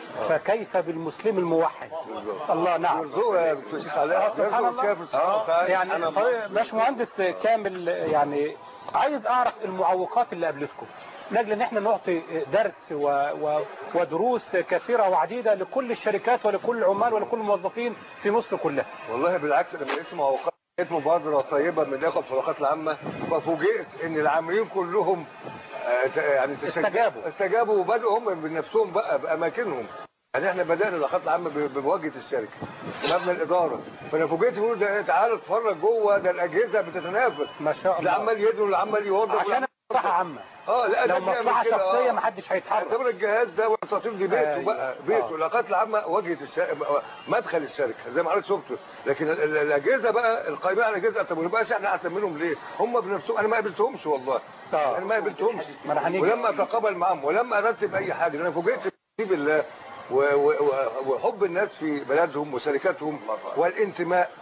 فكيف بالمسلم الموحد الله نعم يرزقه يا دكتور شيخ علاء، آه، سبحان يرزق الله الكافر سبحانه وتعالى. يعني أنا طيب، باشمهندس كامل يعني عايز اعرف المعوقات اللي قابلتكم لاجل ان احنا نعطي درس و... و... ودروس كثيرة وعديدة لكل الشركات ولكل العمال ولكل الموظفين في مصر كلها والله بالعكس لما اسمع اوقات لقيت مبادرة طيبة من الاخوة في الطبقات العامة ففوجئت ان العاملين كلهم آه، ت- يعني تشج- استجابوا. استجابوا وبدأوا هم بنفسهم بقى بأماكنهم يعني احنا بدأنا العلاقات العامة ب- بمواجهة الشركة ومبنى الإدارة فأنا فوجئت بيقولوا ده تعالوا اتفرج جوه ده الأجهزة بتتنافس ما شاء اللي الله عمال يدعو واللي عمال يوظف عشان مصلحة عامة اه لا لو ده بيعمل مصلحة كده، شخصية آه. محدش هيتحرك اعتبر الجهاز ده والتطبيق دي بيته أيوة. بقى بيته آه. العلاقات العامه واجهه الشركه مدخل الشركه زي ما حضرتك شفته لكن ال- ال- الاجهزه بقى القائمه على الاجهزه طب ما نبقاش احنا احسن منهم ليه؟ هم بنفسهم انا ما قابلتهمش والله آه. انا ما قابلتهمش ما أنا هنيجي. ولما اتقابل معاهم ولما ارتب اي حاجه انا فوجئت بترتيب الله و- و- و- وحب الناس في بلدهم وشركاتهم والانتماء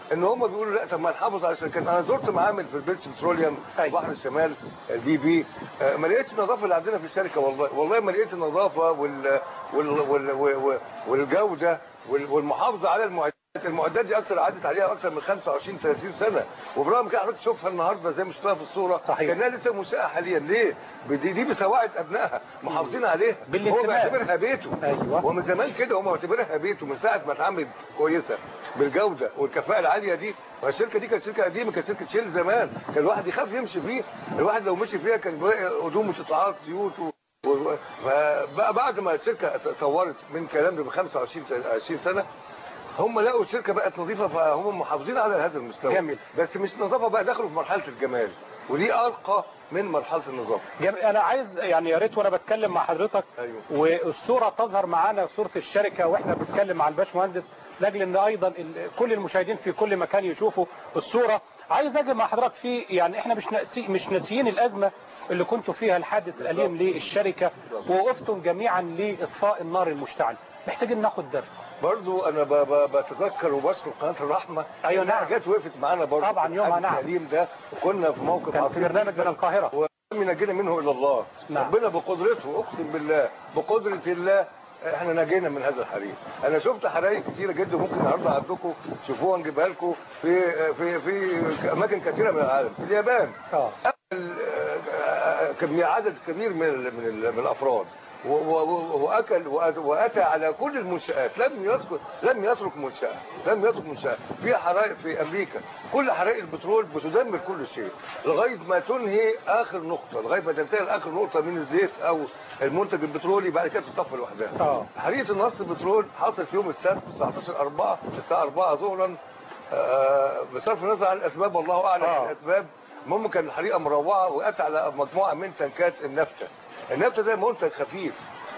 ان هم بيقولوا لا طب ما نحافظ على الشركات انا زرت معامل في البريتش بتروليوم في بحر الشمال البي بي آه، ما لقيتش النظافه اللي عندنا في الشركه والله والله ما لقيت النظافه وال وال وال وال والجوده وال- والمحافظه على المعدات المعدات دي اكثر عدت عليها اكثر من 25 30 سنه وبرغم كده حضرتك تشوفها النهارده زي ما شفتها في الصوره صحيح كانها لسه منشاه حاليا ليه؟ دي, دي بسواعد ابنائها محافظين عليها هو بالاهتمام. بيعتبرها بيته أيوة. ومن زمان كده هم معتبرها بيته من ساعه ما اتعمل كويسه بالجوده والكفاءه العاليه دي والشركه دي كانت شركه قديمه كانت شركه شيل زمان كان الواحد يخاف يمشي فيه الواحد لو مشي فيها كان بيلاقي هدوم وتطعات زيوت و... و- فبقى بعد ما الشركه اتطورت من كلام ده ب 25 20 سنه هم لقوا الشركه بقت نظيفه فهم محافظين على هذا المستوى جميل. بس مش نظافه بقى دخلوا في مرحله الجمال ودي ارقى من مرحله النظافه جميل. انا عايز يعني يا ريت وانا بتكلم مع حضرتك أيوه. والصوره تظهر معانا صوره الشركه واحنا بنتكلم مع الباشمهندس لاجل ان ايضا ال- كل المشاهدين في كل مكان يشوفوا الصوره عايز اجي مع حضرتك في يعني احنا مش ناسي مش ناسيين الازمه اللي كنتوا فيها الحادث الاليم للشركه ووقفتم جميعا لاطفاء النار المشتعل محتاجين ناخد درس برضو انا ب ب بتذكر وبشكر قناه الرحمه أيوة إنها نعم. جت وقفت معانا برضو طبعاً في يومها الحادث نعم. الأليم ده وكنا في موقف كان في عصيب برنامج جداً. من القاهرة. ولم نجينا منه الا الله نعم. ربنا بقدرته اقسم بالله بقدره الله احنا نجينا من هذا الحريق انا شفت حرائق كتيره جدا ممكن النهارده عندكم تشوفوها نجيبها لكم في في في اماكن كثيره من العالم في اليابان اه كمية عدد كبير من ال من, ال من الافراد و- و- واكل وأت- واتى على كل المنشات لم يترك لم يترك منشاه لم يترك منشاه في حرائق في امريكا كل حرائق البترول بتدمر كل شيء لغايه ما تنهي اخر نقطه لغايه ما تنتهي لاخر نقطه من الزيت او المنتج البترولي بعد كده تطفى لوحدها اه حريقه النصر البترول حصل في يوم السبت 19 4 الساعه 4 ظهرا آه، بصرف النظر عن الاسباب والله اعلم آه. الاسباب المهم كان الحريقه مروعه واتى على مجموعه من تنكات النفطه النفطه ده منتج خفيف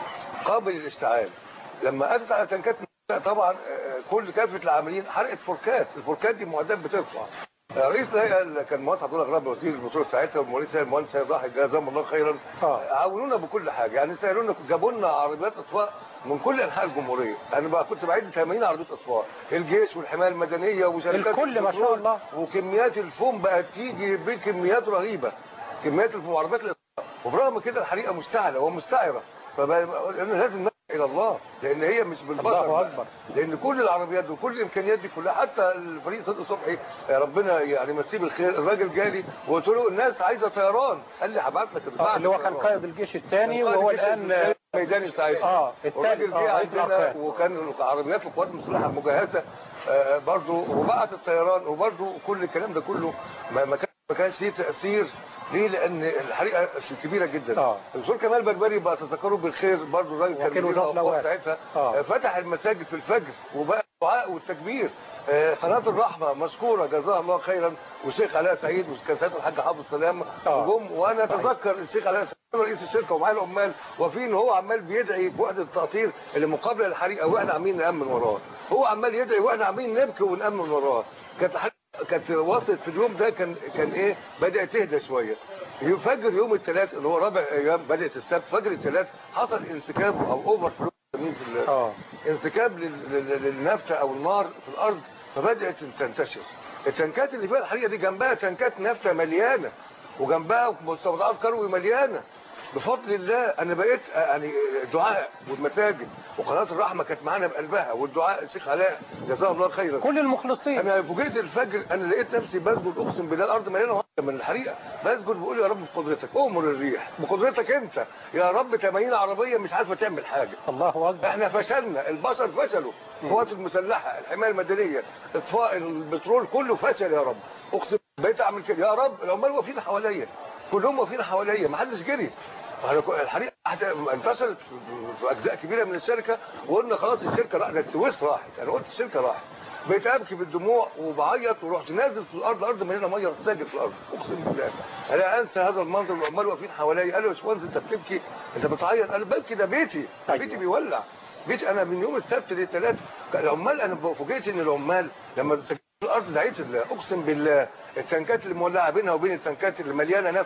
قابل للاشتعال لما اتت على تنكات النفطة طبعا آه، كل كافه العاملين حرقت فوركات الفوركات دي معدات بترفع آه، رئيس الهيئه اللي كان المهندس عبد الله غراب وزير البترول ساعتها والمهندس المهندس سيد ضاحي جزاهم الله خيرا عاونونا بكل حاجه يعني سالونا جابوا لنا عربيات اطفاء من كل انحاء الجمهوريه انا بقى كنت بعد 80 عربيه اطفاء الجيش والحمايه المدنيه وشركات الكل ما شاء البترول الله. وكميات الفوم بقت تيجي بكميات رهيبه كميات الفوم وعربيات الاطفاء وبرغم كده الحريقه مشتعله ومستعره فبقى لازم نرجع الى الله لان هي مش بالبشر الله بقى. أكبر. لان كل العربيات وكل الامكانيات دي كلها حتى الفريق صدق صبحي يا ربنا يعني مسيه بالخير الراجل جالي وقلت له الناس عايزه طيران قال لي هبعت لك البضاعه اللي هو كان قائد الجيش الثاني وهو الان ميداني ساعتها اه الثالث والراجل اه جه رئيس عندنا الأركان. وكان عربيات القوات المسلحه المجهزه آه، برضو وبعت الطيران وبرضو كل الكلام ده كله ما ما كان- ما كانش ليه تاثير ليه لان الحريقه كبيره جدا آه. الدكتور كمال بربري بقى تذكروا بالخير برضو الراجل كان وكيل مدير وزارة الأوقاف الأوقاف. ساعتها آه. آه، فتح المساجد في الفجر وبقى الدعاء والتكبير آه، قناه الرحمه مشكوره جزاها الله خيرا والشيخ علاء سعيد وكان ساعتها الحاج حافظ سلامه آه. وجم وانا صحيح. اتذكر الشيخ علاء سعيد رئيس الشركه ومعاه العمال وفي ان هو عمال بيدعي في وحده التقطير اللي مقابله للحريقه واحنا عاملين نامن وراه هو عمال يدعي واحنا عاملين نبكي ونامن وراه كانت الحريقه كانت وصلت في اليوم ده كان كان ايه بدات تهدى شويه يوم- فجر يوم الثلاث اللي هو رابع ايام بدات السبت فجر الثلاث حصل انسكاب او اوفر فلو بنسميه في ال- اه انسكاب لل- لل- للنفط او النار في الارض فبدات تنتشر التنكات اللي فيها الحريقه دي جنبها تنكات نفط مليانه وجنبها مستودعات كروي مليانه بفضل الله انا بقيت يعني دعاء والمساجد وقناه الرحمه كانت معانا بقلبها والدعاء الشيخ علاء جزاه الله خيرا كل المخلصين انا فوجئت الفجر انا لقيت نفسي بسجد اقسم بالله الارض مليانه وهمة من الحريقه بسجد بقول يا رب بقدرتك امر الريح بقدرتك انت يا رب 80 عربيه مش عارفه تعمل حاجه الله اكبر احنا فشلنا البشر فشلوا القوات المسلحه الحمايه المدنيه اطفاء البترول كله فشل يا رب اقسم بقيت اعمل كده يا رب العمال واقفين حواليا كلهم واقفين حواليا ما حدش جري احنا كو- الحريقه حت- انتشرت في اجزاء كبيره من الشركه وقلنا خلاص الشركه راحت السويس راحت انا قلت الشركه راحت بقيت ابكي بالدموع وبعيط ورحت نازل في الارض الارض مليانه ميه رحت ساجد في الارض اقسم بالله انا انسى هذا المنظر والعمال واقفين حواليا قالوا يا باشمهندس انت بتبكي انت بتعيط انا ببكي ده بيتي ده بيتي بيولع بيتي انا من يوم السبت للثلاث العمال انا فوجئت ان العمال لما سجلت الارض دعيت الله اقسم بالله التنكات اللي مولعه بينها وبين التنكات اللي مليانه نفط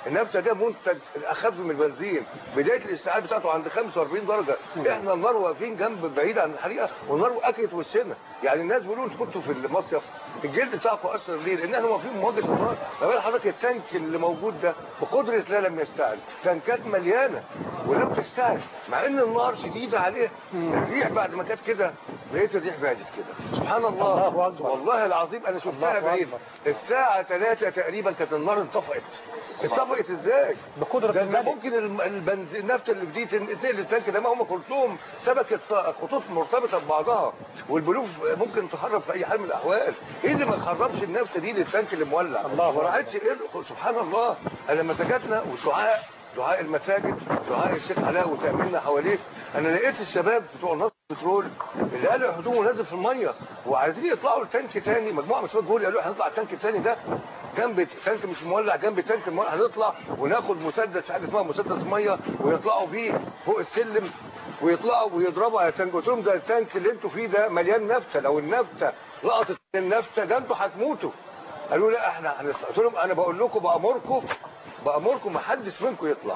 النفط ده منتج اخف من البنزين بدايه الاستيعاب بتاعته عند 45 درجه احنا النار واقفين جنب بعيد عن الحريقه والنار اكلت وشنا يعني الناس بيقولوا انتوا كنتوا في المصيف الجلد بتاعكم اثر ليه لان احنا واقفين مواجهه النار ما بال حضرتك التانك اللي موجود ده بقدره الله لم يستعد تانكات مليانه ولم تستعد مع ان النار شديده عليه الريح بعد ما كانت كده لقيت الريح بعدت كده سبحان الله, الله أكبر. والله العظيم انا شفتها بعيد الساعه 3 تقريبا كانت النار انطفأت اتفقت ازاي بقدرة ده الملك. ممكن الم- البنزين النفط اللي في دي تنقل التانك ده ما هم كلهم شبكه خطوط مرتبطه ببعضها والبلوف ممكن تخرب في اي حال من الاحوال ايه اللي ما خربش النفط دي للتانك اللي مولع الله ما راحتش إيه؟ سبحان الله انا لما سكتنا والدعاء دعاء المساجد دعاء الشيخ علاء وتأميننا حواليه انا لقيت الشباب بتوع نصر البترول اللي قالوا هدومه نازل في الميه وعايزين يطلعوا لتانك تاني مجموعه من الشباب جول قالوا هنطلع التانك التاني ده جنب تانك مش مولع جنب تانك مولع هنطلع وناخد مسدس حاجه اسمها مسدس ميه ويطلعوا بيه فوق السلم ويطلعوا ويضربوا على التانك قلت لهم ده التانك اللي انتوا فيه ده مليان نفته لو النفته لقطت النفته ده انتوا هتموتوا قالوا لا احنا هنطلع قلت لهم انا بقول لكم بامركم بامركم ما حدش منكم يطلع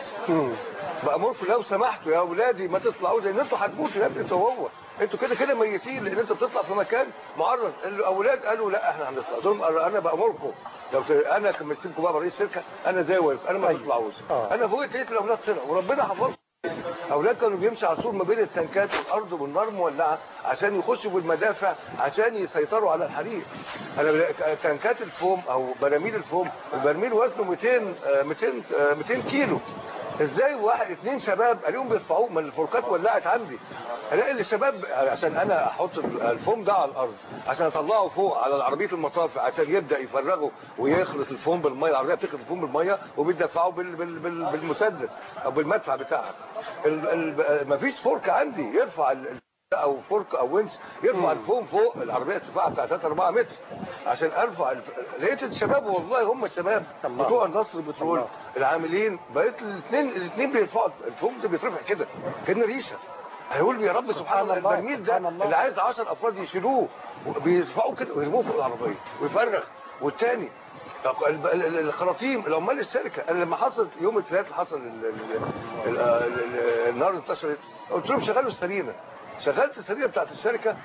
بامركم لو سمحتوا يا اولادي ما تطلعوش لان انتوا هتموتوا يا ابني انتوا هو انتوا كده كده ميتين لان انت بتطلع في مكان معرض الاولاد قالوا لا احنا هنطلع قلت لهم انا بامركم لو ت- انا كملتكم بقى رئيس الشركه انا زي واقف انا ما تطلعوش انا فوقت لقيت الاولاد طلعوا وربنا حفظهم اولاد كانوا بيمشوا على طول ما بين التنكات والارض والنار مولعه عشان يخشوا بالمدافع عشان يسيطروا على الحريق انا بلا- تنكات الفوم او براميل الفوم البرميل وزنه 200 آه، 200 آه، 200 كيلو ازاي واحد اتنين شباب الاقيهم بيرفعوه ما الفركات ولعت عندي الاقي الشباب عشان انا احط الفوم ده على الارض عشان اطلعه فوق على العربيه المطافي عشان يبدا يفرغه ويخلط الفوم بالميه العربيه بتخلط الفوم بالميه وبتدفعه بال بال بال بالمسدس او بالمدفع بتاعها ال- ال- مفيش فرك عندي يرفع ال- ال- او فرك او ونس يرفع الفوم فوق العربيه ارتفاعها بتاع 3 4 متر عشان ارفع الف... لقيت الشباب والله هم الشباب بتوع النصر بترول العاملين بقيت الاثنين الاثنين بيرفعوا الفوم ده بيترفع كده كان ريشه هيقول يا رب سبحان الله الله، البرميل ده سبحان الله. اللي عايز 10 افراد يشيلوه بيرفعوه كده ويرموه فوق العربيه ويفرغ والتاني ال- ال- ال- الخراطيم العمال الشركه انا لما حصلت يوم الثلاث حصل ال- ال- ال- ال- النار انتشرت قلت لهم شغلوا السرينه شغلت السرينه بتاعت الشركه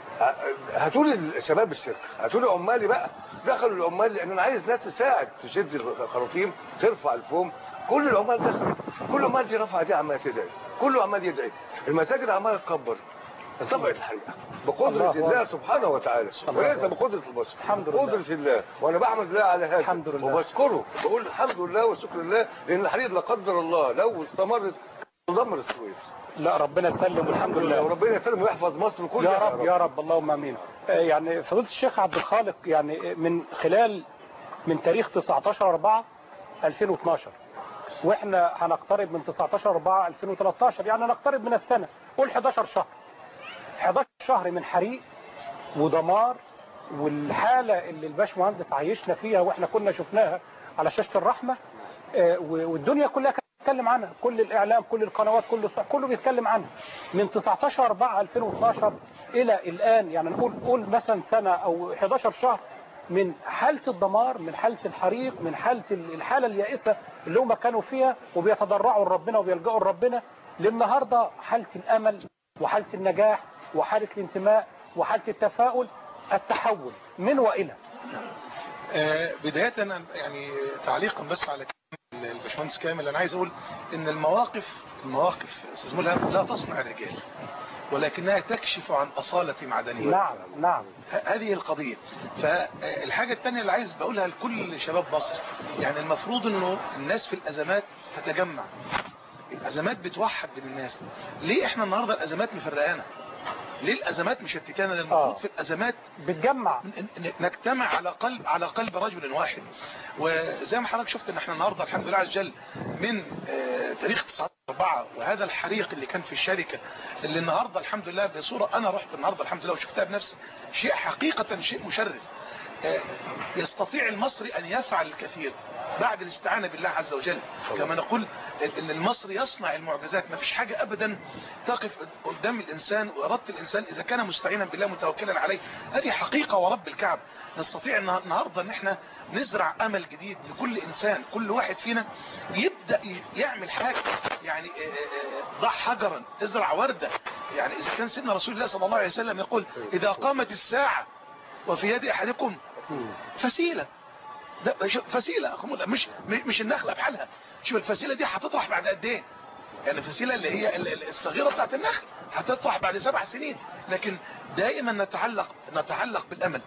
هاتوا لي الشباب الشركه هاتوا لي عمالي بقى دخلوا العمال لان انا عايز ناس تساعد تشد الخراطيم ترفع الفوم كل العمال دخلوا كل عمال دي رفع دي عمال تدعي كله عمال يدعي المساجد عماله تكبر انطفأت الحريقه بقدره الله الله سبحانه وتعالى وليس بقدره البشر الحمد لله. قدره الله وانا بحمد الله على هذا الحمد لله. وبشكره بقول الحمد لله والشكر لله لان الحريق لا قدر الله لو استمرت تدمر السويس لا ربنا يسلم والحمد لله وربنا يسلم ويحفظ مصر كلها يا رب يا رب اللهم امين آه، يعني فضيله الشيخ عبد الخالق يعني من خلال من تاريخ 19 4 2012 واحنا هنقترب من 19 4 2013 يعني نقترب من السنه قول 11 شهر 11 شهر من حريق ودمار والحاله اللي الباشمهندس عايشنا فيها واحنا كنا شفناها على شاشه الرحمه آه، و- والدنيا كلها كانت بتتكلم عنها كل الاعلام كل القنوات كل الصح كله بيتكلم عنها من 19 4 2012 الى الان يعني نقول قول مثلا سنه او 11 شهر من حالة الدمار من حالة الحريق من حالة ال- الحالة اليائسة اللي هم كانوا فيها وبيتضرعوا لربنا وبيلجأوا لربنا للنهاردة حالة الأمل وحالة النجاح وحالة الانتماء وحالة التفاؤل التحول من وإلى آه، بداية أنا يعني تعليقا بس على كلام الباشمهندس كامل أنا عايز أقول إن المواقف المواقف أستاذ ملهم لا تصنع الرجال ولكنها تكشف عن أصالة معدنية نعم نعم ه- هذه القضية فالحاجة الثانية اللي عايز بقولها لكل شباب مصر يعني المفروض انه الناس في الازمات تتجمع الازمات بتوحد بين الناس ليه احنا النهاردة الازمات مفرقانا ليه الازمات مشتتانا لأن المفروض في الازمات بتجمع نجتمع على قلب على قلب رجل واحد وزي ما حضرتك شفت ان احنا النهارده الحمد لله عز وجل من آه، تاريخ 19 أربعة وهذا الحريق اللي كان في الشركة اللي النهاردة الحمد لله بصورة أنا رحت النهاردة الحمد لله وشفتها بنفسي شيء حقيقة شيء مشرف آه، يستطيع المصري أن يفعل الكثير بعد الاستعانة بالله عز وجل كما نقول ان المصري يصنع المعجزات ما فيش حاجة ابدا تقف قدام الانسان وارادة الانسان اذا كان مستعينا بالله متوكلا عليه هذه حقيقة ورب الكعب نستطيع النه- النهاردة ان احنا نزرع امل جديد لكل انسان كل واحد فينا يبدأ ي- يعمل حاجة يعني آه، آه، آه، ضع حجرا ازرع وردة يعني اذا كان سيدنا رسول الله صلى الله عليه وسلم يقول اذا قامت الساعة وفي يد احدكم فسيلة ده شوف فسيلة أخو مولى، مش مش النخلة بحالها شوف الفسيلة دي هتطرح بعد قد ايه يعني الفسيلة اللي هي ال- ال- الصغيرة بتاعت النخل هتطرح بعد سبع سنين لكن دائما نتعلق نتعلق بالامل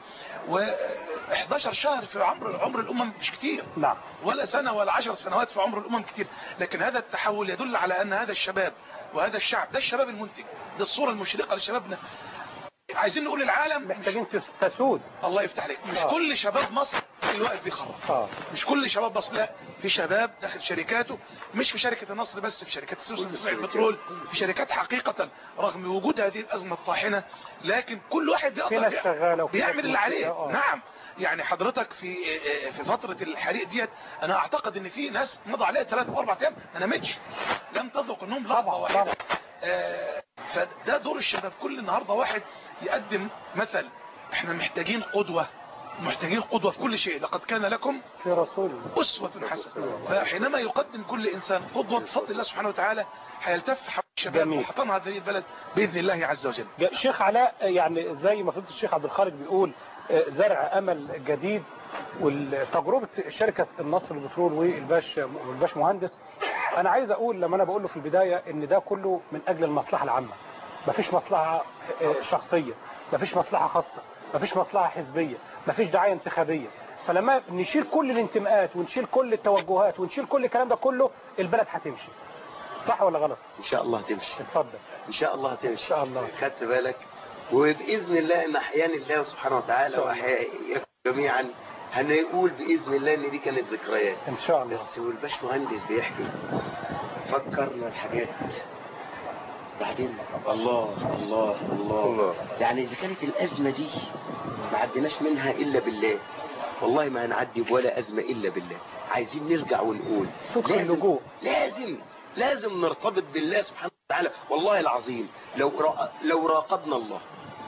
و11 شهر في عمر عمر الامم مش كتير نعم ولا سنة ولا عشر سنوات في عمر الامم كتير لكن هذا التحول يدل على ان هذا الشباب وهذا الشعب ده الشباب المنتج ده الصورة المشرقة لشبابنا عايزين نقول للعالم محتاجين تسود الله يفتح عليك مش آه. كل شباب مصر الوقت بيخرب اه مش كل شباب مصر لا في شباب داخل شركاته مش في شركة النصر بس في شركات السوس تصنيع البترول في شركات حقيقة رغم وجود هذه الأزمة الطاحنة لكن كل واحد في بيقدر ناس بيع- شغالة وفي ناس بيعمل اللي عليه متفقة، آه. نعم يعني حضرتك في في فترة الحريق ديت انا اعتقد ان في ناس مضى عليها ثلاثة واربع ايام ما نامتش لم تذوق النوم لحظة واحدة آه، فده دور الشباب كل النهاردة واحد يقدم مثل احنا محتاجين قدوة محتاجين قدوة في كل شيء لقد كان لكم في رسول أسوة حسنة فحينما يقدم كل إنسان قدوة بفضل الله سبحانه وتعالى هيلتف حول الشباب جميل. وحطمها هذه البلد بإذن الله عز وجل الشيخ علاء يعني زي ما فضلت الشيخ عبد الخالق بيقول آه، زرع امل جديد وتجربة شركة النصر البترول والباش والباش مهندس انا عايز اقول لما انا بقول له في البداية ان ده كله من اجل المصلحة العامة مفيش مصلحة آه، شخصية مفيش مصلحة خاصة مفيش مصلحة حزبية مفيش دعاية انتخابية فلما نشيل كل الانتماءات ونشيل كل التوجهات ونشيل كل الكلام ده كله البلد هتمشي صح ولا غلط ان شاء الله هتمشي اتفضل ان شاء الله هتمشي ان شاء الله خدت بالك وباذن الله ان احيانا الله سبحانه وتعالى شاء الله. واحياكم جميعا هنقول باذن الله ان دي كانت ذكريات ان شاء الله بس والباش مهندس بيحكي فكرنا الحاجات بعدين الله الله الله, الله. يعني اذا كانت الازمه دي ما عديناش منها الا بالله والله ما هنعدي بولا ازمه الا بالله عايزين نرجع ونقول صدق لازم اللجوء لازم لازم نرتبط بالله سبحانه وتعالى والله العظيم لو را... لو راقبنا الله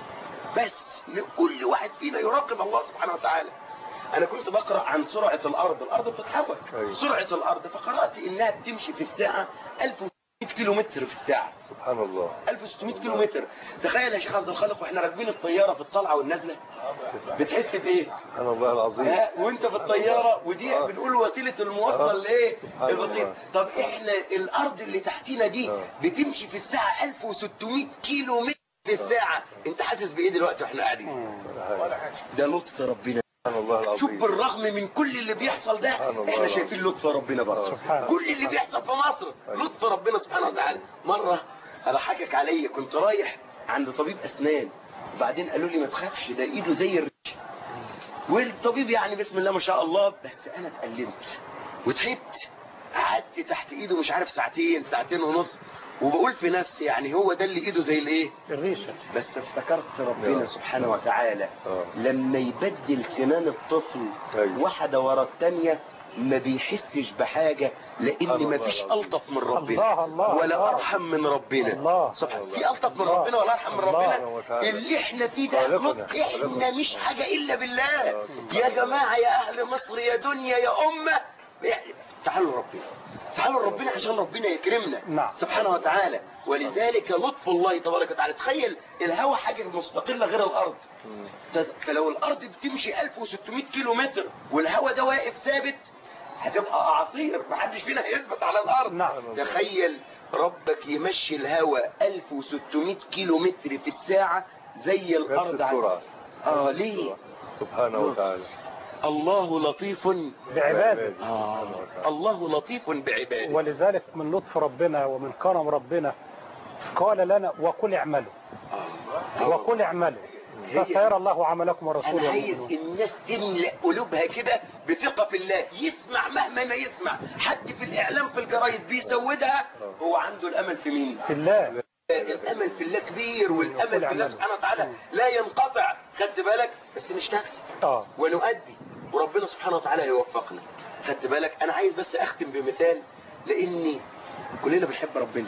بس ن- كل واحد فينا يراقب الله سبحانه وتعالى انا كنت بقرا عن سرعه الارض الارض بتتحرك سرعه الارض فقرات انها بتمشي في الساعه 1600 كيلو متر في الساعه سبحان الله 1600 كيلو متر تخيل يا شيخ عبد الخالق واحنا راكبين الطياره في الطلعه والنازله بتحس بايه سبحان الله العظيم ها، وانت في الطياره ودي آه. بنقول وسيله المواصله آه. اللي ايه سبحان البسيط الله. طب احنا الارض اللي تحتينا دي آه. بتمشي في الساعه 1600 كيلو متر في الساعه انت حاسس بايه دلوقتي واحنا قاعدين ده لطف ربنا سبحان الله شوف العظيم بالرغم من كل اللي بيحصل ده سبحان الله احنا العظيم. شايفين لطف ربنا برضه سبحان كل اللي بيحصل في مصر لطف ربنا سبحانه وتعالى مرة اضحكك عليا كنت رايح عند طبيب اسنان وبعدين قالوا لي ما تخافش ده ايده زي الريش والطبيب يعني بسم الله ما شاء الله بس انا اتألمت وتعبت قعدت تحت ايده مش عارف ساعتين ساعتين ونص وبقول في نفسي يعني هو ده اللي ايده زي الايه الريشة بس افتكرت ربنا سبحانه وتعالى لما يبدل سنان الطفل واحدة ورا التانية ما بيحسش بحاجة لان ما فيش الطف من ربنا الله الله ولا الله. ارحم من ربنا الله سبحان في الطف من الله. ربنا ولا ارحم من الله. ربنا اللي احنا فيه ده خالقنا. لطف احنا مش حاجة الا بالله يا جماعة يا اهل مصر يا دنيا يا امة تعالوا ربنا تعالوا ربنا عشان ربنا يكرمنا نعم. سبحانه وتعالى ولذلك لطف الله تبارك وتعالى تخيل الهواء حاجة مستقلة غير الأرض ت- فلو الأرض بتمشي 1600 كيلو متر والهواء ده واقف ثابت هتبقى أعاصير محدش فينا هيثبت على الأرض نعم. تخيل ربك يمشي الهواء 1600 كيلو متر في الساعة زي الأرض عز- السرعة. آه ليه سبحانه وتعالى الله لطيف بعباده آه الله لطيف بعباده ولذلك من لطف ربنا ومن كرم ربنا قال لنا وقل اعملوا وقل اعملوا هي- فسيرى الله عملكم ورسوله انا عايز والمؤمنون. الناس تملأ قلوبها كده بثقة في الله يسمع مهما ما يسمع حد في الاعلام في الجرايد بيسودها هو عنده الامل في مين في الله الامل في الله كبير والامل في الله أعماله. سبحانه وتعالى لا ينقطع خدت بالك بس نشتغل اه ونؤدي وربنا سبحانه وتعالى يوفقنا خدت بالك انا عايز بس اختم بمثال لاني كلنا بنحب ربنا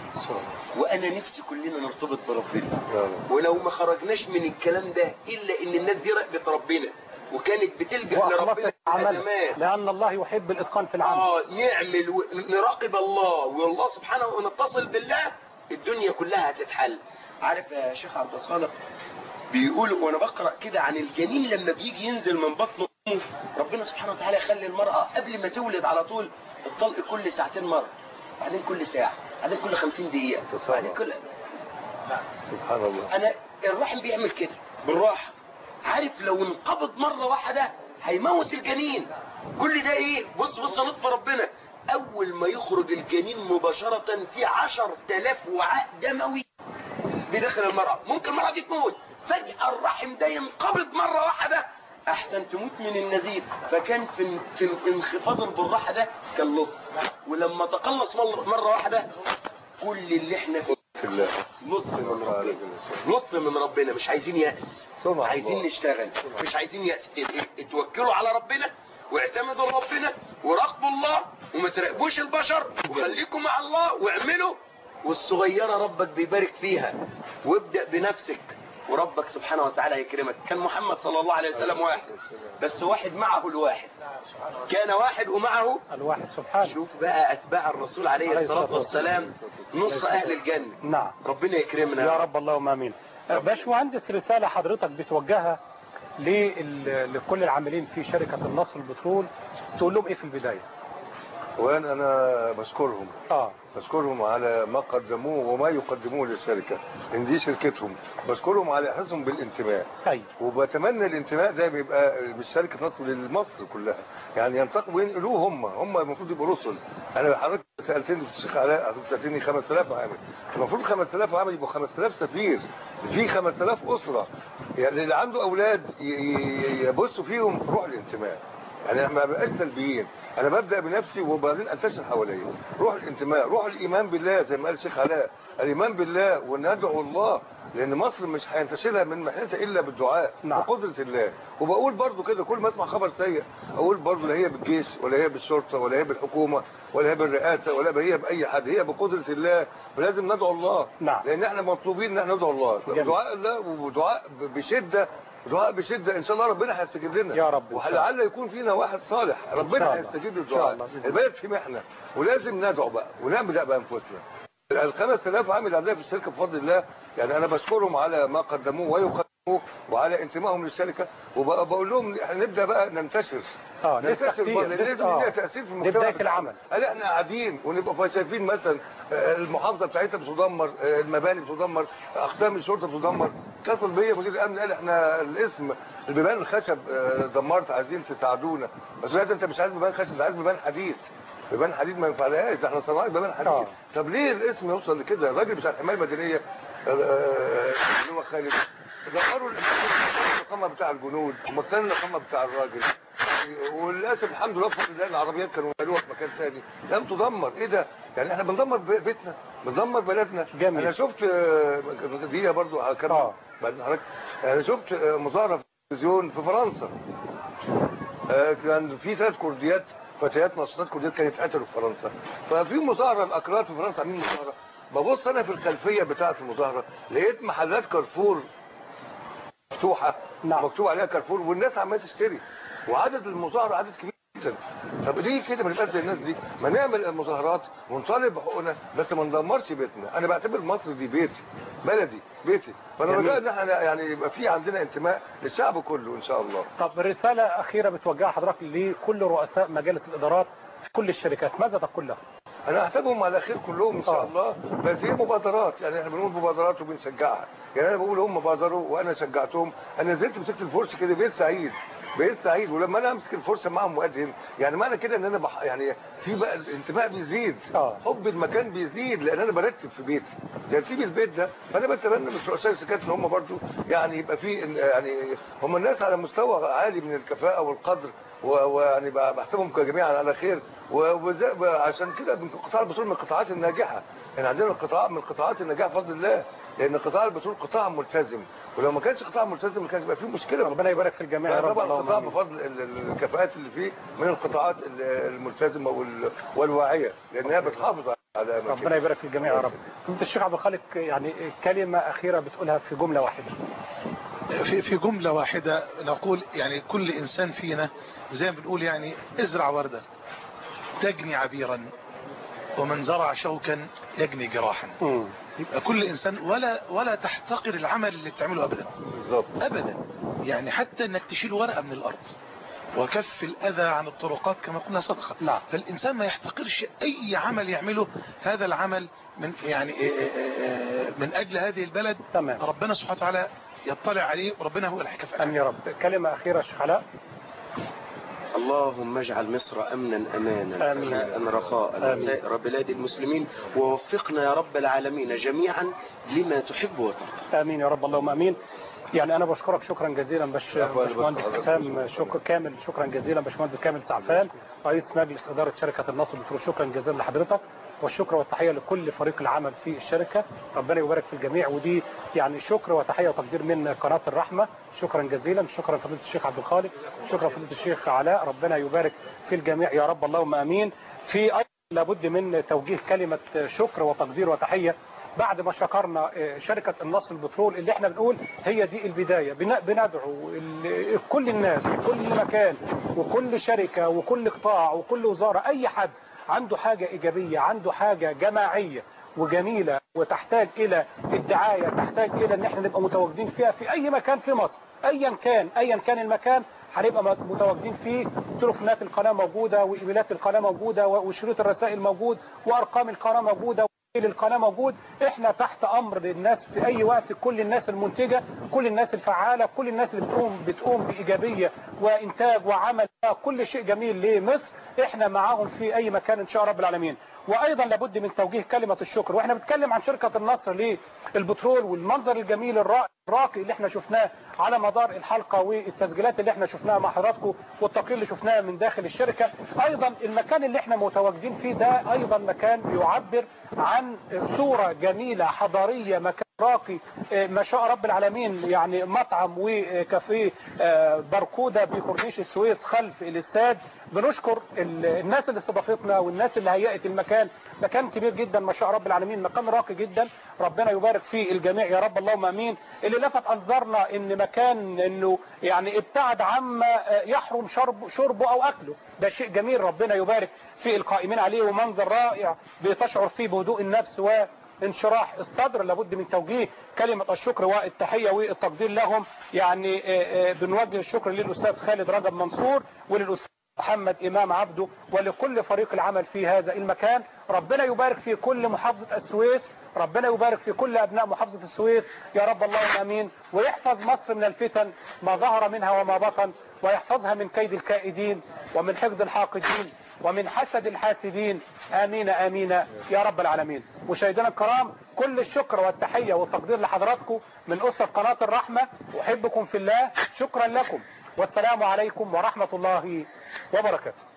وانا نفسي كلنا نرتبط بربنا ولو ما خرجناش من الكلام ده الا ان الناس دي راقبت ربنا وكانت بتلجأ واخلص لربنا في العمل الازمات لان الله يحب الاتقان في العمل اه نعمل و... نراقب الله والله سبحانه ونتصل بالله الدنيا كلها هتتحل عارف يا شيخ عبد الخالق بيقولوا وانا بقرا كده عن الجنين لما بيجي ينزل من بطن امه ربنا سبحانه وتعالى يخلي المراه قبل ما تولد على طول الطلق كل ساعتين مره بعدين كل ساعه بعدين كل 50 دقيقه بعدين كل سبحان الله انا الرحم بيعمل كده بالراحه عارف لو انقبض مره واحده هيموت الجنين كل ده ايه بص بص لطف ربنا اول ما يخرج الجنين مباشره في 10000 وعاء دموي بداخل المراه ممكن المراه دي تموت فجاه الرحم ده ينقبض مره واحده احسن تموت من النزيف فكان في في انخفاض البراحه ده كان لطف ولما تقلص مره مرة واحده كل اللي احنا فيه في الله لطف من ربنا لطف من ربنا مش عايزين يأس سمع عايزين الله. نشتغل مش عايزين يأس ات- ات- اتوكلوا على ربنا واعتمدوا ربنا وراقبوا الله وما تراقبوش البشر وخليكم مع الله واعملوا والصغيرة ربك بيبارك فيها وابدأ بنفسك وربك سبحانه وتعالى يكرمك كان محمد صلى الله عليه وسلم واحد بس واحد معه الواحد كان واحد ومعه الواحد سبحانه شوف بقى أتباع الرسول عليه الصلاة والسلام نص أهل الجنة نعم ربنا يكرمنا يا رب اللهم امين باشمهندس رساله حضرتك بتوجهها لل- لكل العاملين في شركه النصر البترول تقول لهم ايه في البدايه وانا انا بشكرهم اه بشكرهم على ما قدموه وما يقدموه للشركة ان دي شركتهم بشكرهم على احساسهم بالانتماء ايوه وبتمنى الانتماء ده بيبقى مش شركة نصر لمصر كلها يعني ينتقوا وينقلوه هم هم المفروض يبقوا رسل انا حضرتك سالتني في الشيخ علاء أصل سالتني 5000 عامل المفروض 5000 عامل يبقوا 5000 سفير في 5000 اسره يعني اللي عنده اولاد ي- ي- يبصوا فيهم في روح الانتماء يعني ما بقاش سلبيين انا ببدا بنفسي وبعدين انتشر حواليا روح الانتماء روح الايمان بالله زي ما قال الشيخ علاء الايمان بالله وندعو الله لان مصر مش هينتشلها من محنتها الا بالدعاء نعم. بقدره الله وبقول برضو كده كل ما اسمع خبر سيء اقول برضو لا هي بالجيش ولا هي بالشرطه ولا هي بالحكومه ولا هي بالرئاسه ولا هي باي حد هي بقدره الله ولازم ندعو الله نعم. لان احنا مطلوبين ان احنا ندعو الله جميل. دعاء الله ودعاء بشده دعاء بشده ان شاء الله ربنا هيستجيب لنا يا رب إن شاء الله. ولعل يكون فينا واحد صالح إن شاء ربنا الله. هيستجيب إن شاء للدعاء الله بإذن الله. البلد في محنه ولازم ندعو بقى ونبدا بانفسنا ال 5000 عامل عندنا في الشركه بفضل الله يعني انا بشكرهم على ما قدموه ويقدموه وعلى انتمائهم للشركه وبقول لهم احنا نبدا بقى ننتشر اه لسه ننتشر كتير برضه، لسه- لازم آه. ليها تاثير في المجتمع لبدايه بتاعنا. العمل هل احنا قاعدين ونبقى شايفين مثلا آه، المحافظه بتاعتها بتدمر آه، المباني بتدمر اقسام الشرطه بتدمر اتصل بيا مدير الامن قال احنا الاسم البيبان الخشب آه، دمرت عايزين تساعدونا بس لا ده انت مش عايز بيبان خشب ده عايز بيبان حديد بيبان حديد ما ينفعلهاش ده احنا صناعي بيبان حديد آه. طب ليه الاسم يوصل لكده الراجل بتاع الحمايه المدنيه آه، آه، اللي هو خالد دمروا النقامه بتاع الجنود ومكان النقامه بتاع الراجل وللاسف الحمد لله بفضل الله العربيات كانوا نقلوها في مكان ثاني لم تدمر ايه ده يعني احنا بندمر ب- بيتنا بندمر بلدنا جميل. انا شفت آه، دقيقه برضو هكمل آه. بعد حضرتك انا شفت آه، مظاهره في التلفزيون في فرنسا آه، كان في ثلاث كرديات فتيات ناشطات كرديات كانت اتقتلوا في فرنسا ففي مظاهره الاكراد في فرنسا عاملين مظاهره ببص انا في الخلفيه بتاعه المظاهره لقيت محلات كارفور مفتوحه نعم. مكتوب عليها كارفور والناس عماله تشتري وعدد المظاهره عدد كبير جدا طب ليه كده ما نبقاش زي الناس دي ما نعمل المظاهرات ونطالب بحقوقنا بس ما ندمرش بيتنا انا بعتبر مصر دي بيتي بلدي بيتي فانا جميل. رجاء ان احنا يعني يبقى في عندنا انتماء للشعب كله ان شاء الله طب رساله اخيره بتوجهها حضرتك لكل رؤساء مجالس الادارات في كل الشركات ماذا تقول لهم انا احسبهم على خير كلهم ان شاء آه. الله بس هي مبادرات يعني احنا بنقول مبادرات وبنشجعها يعني انا بقول هم بادروا وانا شجعتهم انا نزلت مسكت الفرش كده بيت سعيد بقيت سعيد ولما انا امسك الفرصه مع مؤذن يعني معنى كده ان انا بح يعني في بقى الانتماء بيزيد حب المكان بيزيد لان انا برتب في بيتي ترتيب البيت ده فانا بتمنى من رؤساء السكات ان هم برضو يعني يبقى في يعني هم الناس على مستوى عالي من الكفاءه والقدر و- ويعني ب- بحسبهم جميعا على خير و- وزي- وعشان كده من قطاع البترول من القطاعات الناجحه يعني عندنا قطاع من القطاعات الناجحه بفضل الله لان قطاع البترول قطاع ملتزم ولو ما كانش قطاع ملتزم ما كانش يبقى فيه مشكله ربنا يبارك في الجميع يا رب طبعا اللهم القطاع آمين. بفضل ال- ال- الكفاءات اللي فيه من القطاعات ال- الملتزمه وال- والواعيه لانها بتحافظ على ربنا أماكنها. يبارك في الجميع يا رب فضيلة الشيخ عبد الخالق يعني كلمة أخيرة بتقولها في جملة واحدة في في جملة واحدة نقول يعني كل إنسان فينا زي ما بنقول يعني ازرع وردة تجني عبيرا ومن زرع شوكا يجني جراحا يبقى كل إنسان ولا ولا تحتقر العمل اللي بتعمله أبدا بالظبط أبدا يعني حتى إنك تشيل ورقة من الأرض وكف الأذى عن الطرقات كما قلنا صدقة نعم. فالإنسان ما يحتقرش أي عمل يعمله هذا العمل من يعني إيه إيه إيه من أجل هذه البلد تمام. ربنا سبحانه وتعالى يطلع عليه وربنا هو اللي هيكافئ أمين يا رب كلمة أخيرة يا شيخ علاء اللهم اجعل مصر امنا امانا آمين. سخاء رخاء آمين. وسائر بلاد المسلمين ووفقنا يا رب العالمين جميعا لما تحب وترضى امين يا رب اللهم امين يعني انا بشكرك شكرا جزيلا باش باشمهندس حسام شكر كامل شكرا جزيلا باشمهندس كامل سعفان رئيس مجلس اداره شركه النصر بترول شكرا جزيلا لحضرتك والشكر والتحيه لكل فريق العمل في الشركه ربنا يبارك في الجميع ودي يعني شكر وتحيه وتقدير من قناه الرحمه شكرا جزيلا شكرا فضيله الشيخ عبد الخالق شكرا فضيله الشيخ علاء ربنا يبارك في الجميع يا رب اللهم امين في أيضا لابد من توجيه كلمه شكر وتقدير وتحيه بعد ما شكرنا آه، شركة النصر البترول اللي احنا بنقول هي دي البداية بن- بندعو ال- كل الناس في كل مكان وكل شركة وكل قطاع وكل وزارة اي حد عنده حاجة ايجابية عنده حاجة جماعية وجميلة وتحتاج الى الدعاية تحتاج الى ان احنا نبقى متواجدين فيها في اي مكان في مصر ايا كان ايا كان المكان هنبقى متواجدين فيه تليفونات القناة موجودة وايميلات القناة موجودة وشريط الرسائل موجود وارقام القناة موجودة القناة موجود احنا تحت امر للناس في اي وقت كل الناس المنتجة كل الناس الفعالة كل الناس اللي بتقوم بتقوم بايجابية وانتاج وعمل كل شيء جميل لمصر احنا معاهم في اي مكان ان شاء رب العالمين وايضا لابد من توجيه كلمة الشكر واحنا بنتكلم عن شركة النصر للبترول والمنظر الجميل الرائع الراقي اللي احنا شفناه على مدار الحلقة والتسجيلات اللي احنا شفناها مع حضراتكم والتقرير اللي شفناه من داخل الشركة ايضا المكان اللي احنا متواجدين فيه ده ايضا مكان بيعبر عن صورة جميلة حضارية مكان راقي اه، ما شاء رب العالمين يعني مطعم وكافيه اه، باركودا بكورنيش السويس خلف الاستاد بنشكر ال- الناس اللي استضافتنا والناس اللي هيئت المكان مكان كبير جدا ما شاء رب العالمين مكان راقي جدا ربنا يبارك فيه الجميع يا رب اللهم امين اللي لفت انظارنا ان مكان انه يعني ابتعد عما اه، يحرم شرب شربه او اكله ده شيء جميل ربنا يبارك في القائمين عليه ومنظر رائع بتشعر فيه بهدوء النفس و انشراح الصدر لابد من توجيه كلمة الشكر والتحية والتقدير لهم يعني آه، آه، بنوجه الشكر للأستاذ خالد رجب منصور وللأستاذ محمد إمام عبده ولكل فريق العمل في هذا المكان ربنا يبارك في كل محافظة السويس ربنا يبارك في كل أبناء محافظة السويس يا رب اللهم أمين ويحفظ مصر من الفتن ما ظهر منها وما بطن ويحفظها من كيد الكائدين ومن حقد الحاقدين ومن حسد الحاسدين آمين آمين يا رب العالمين مشاهدينا الكرام كل الشكر والتحية والتقدير لحضراتكم من أسرة قناة الرحمة أحبكم في الله شكرا لكم والسلام عليكم ورحمة الله وبركاته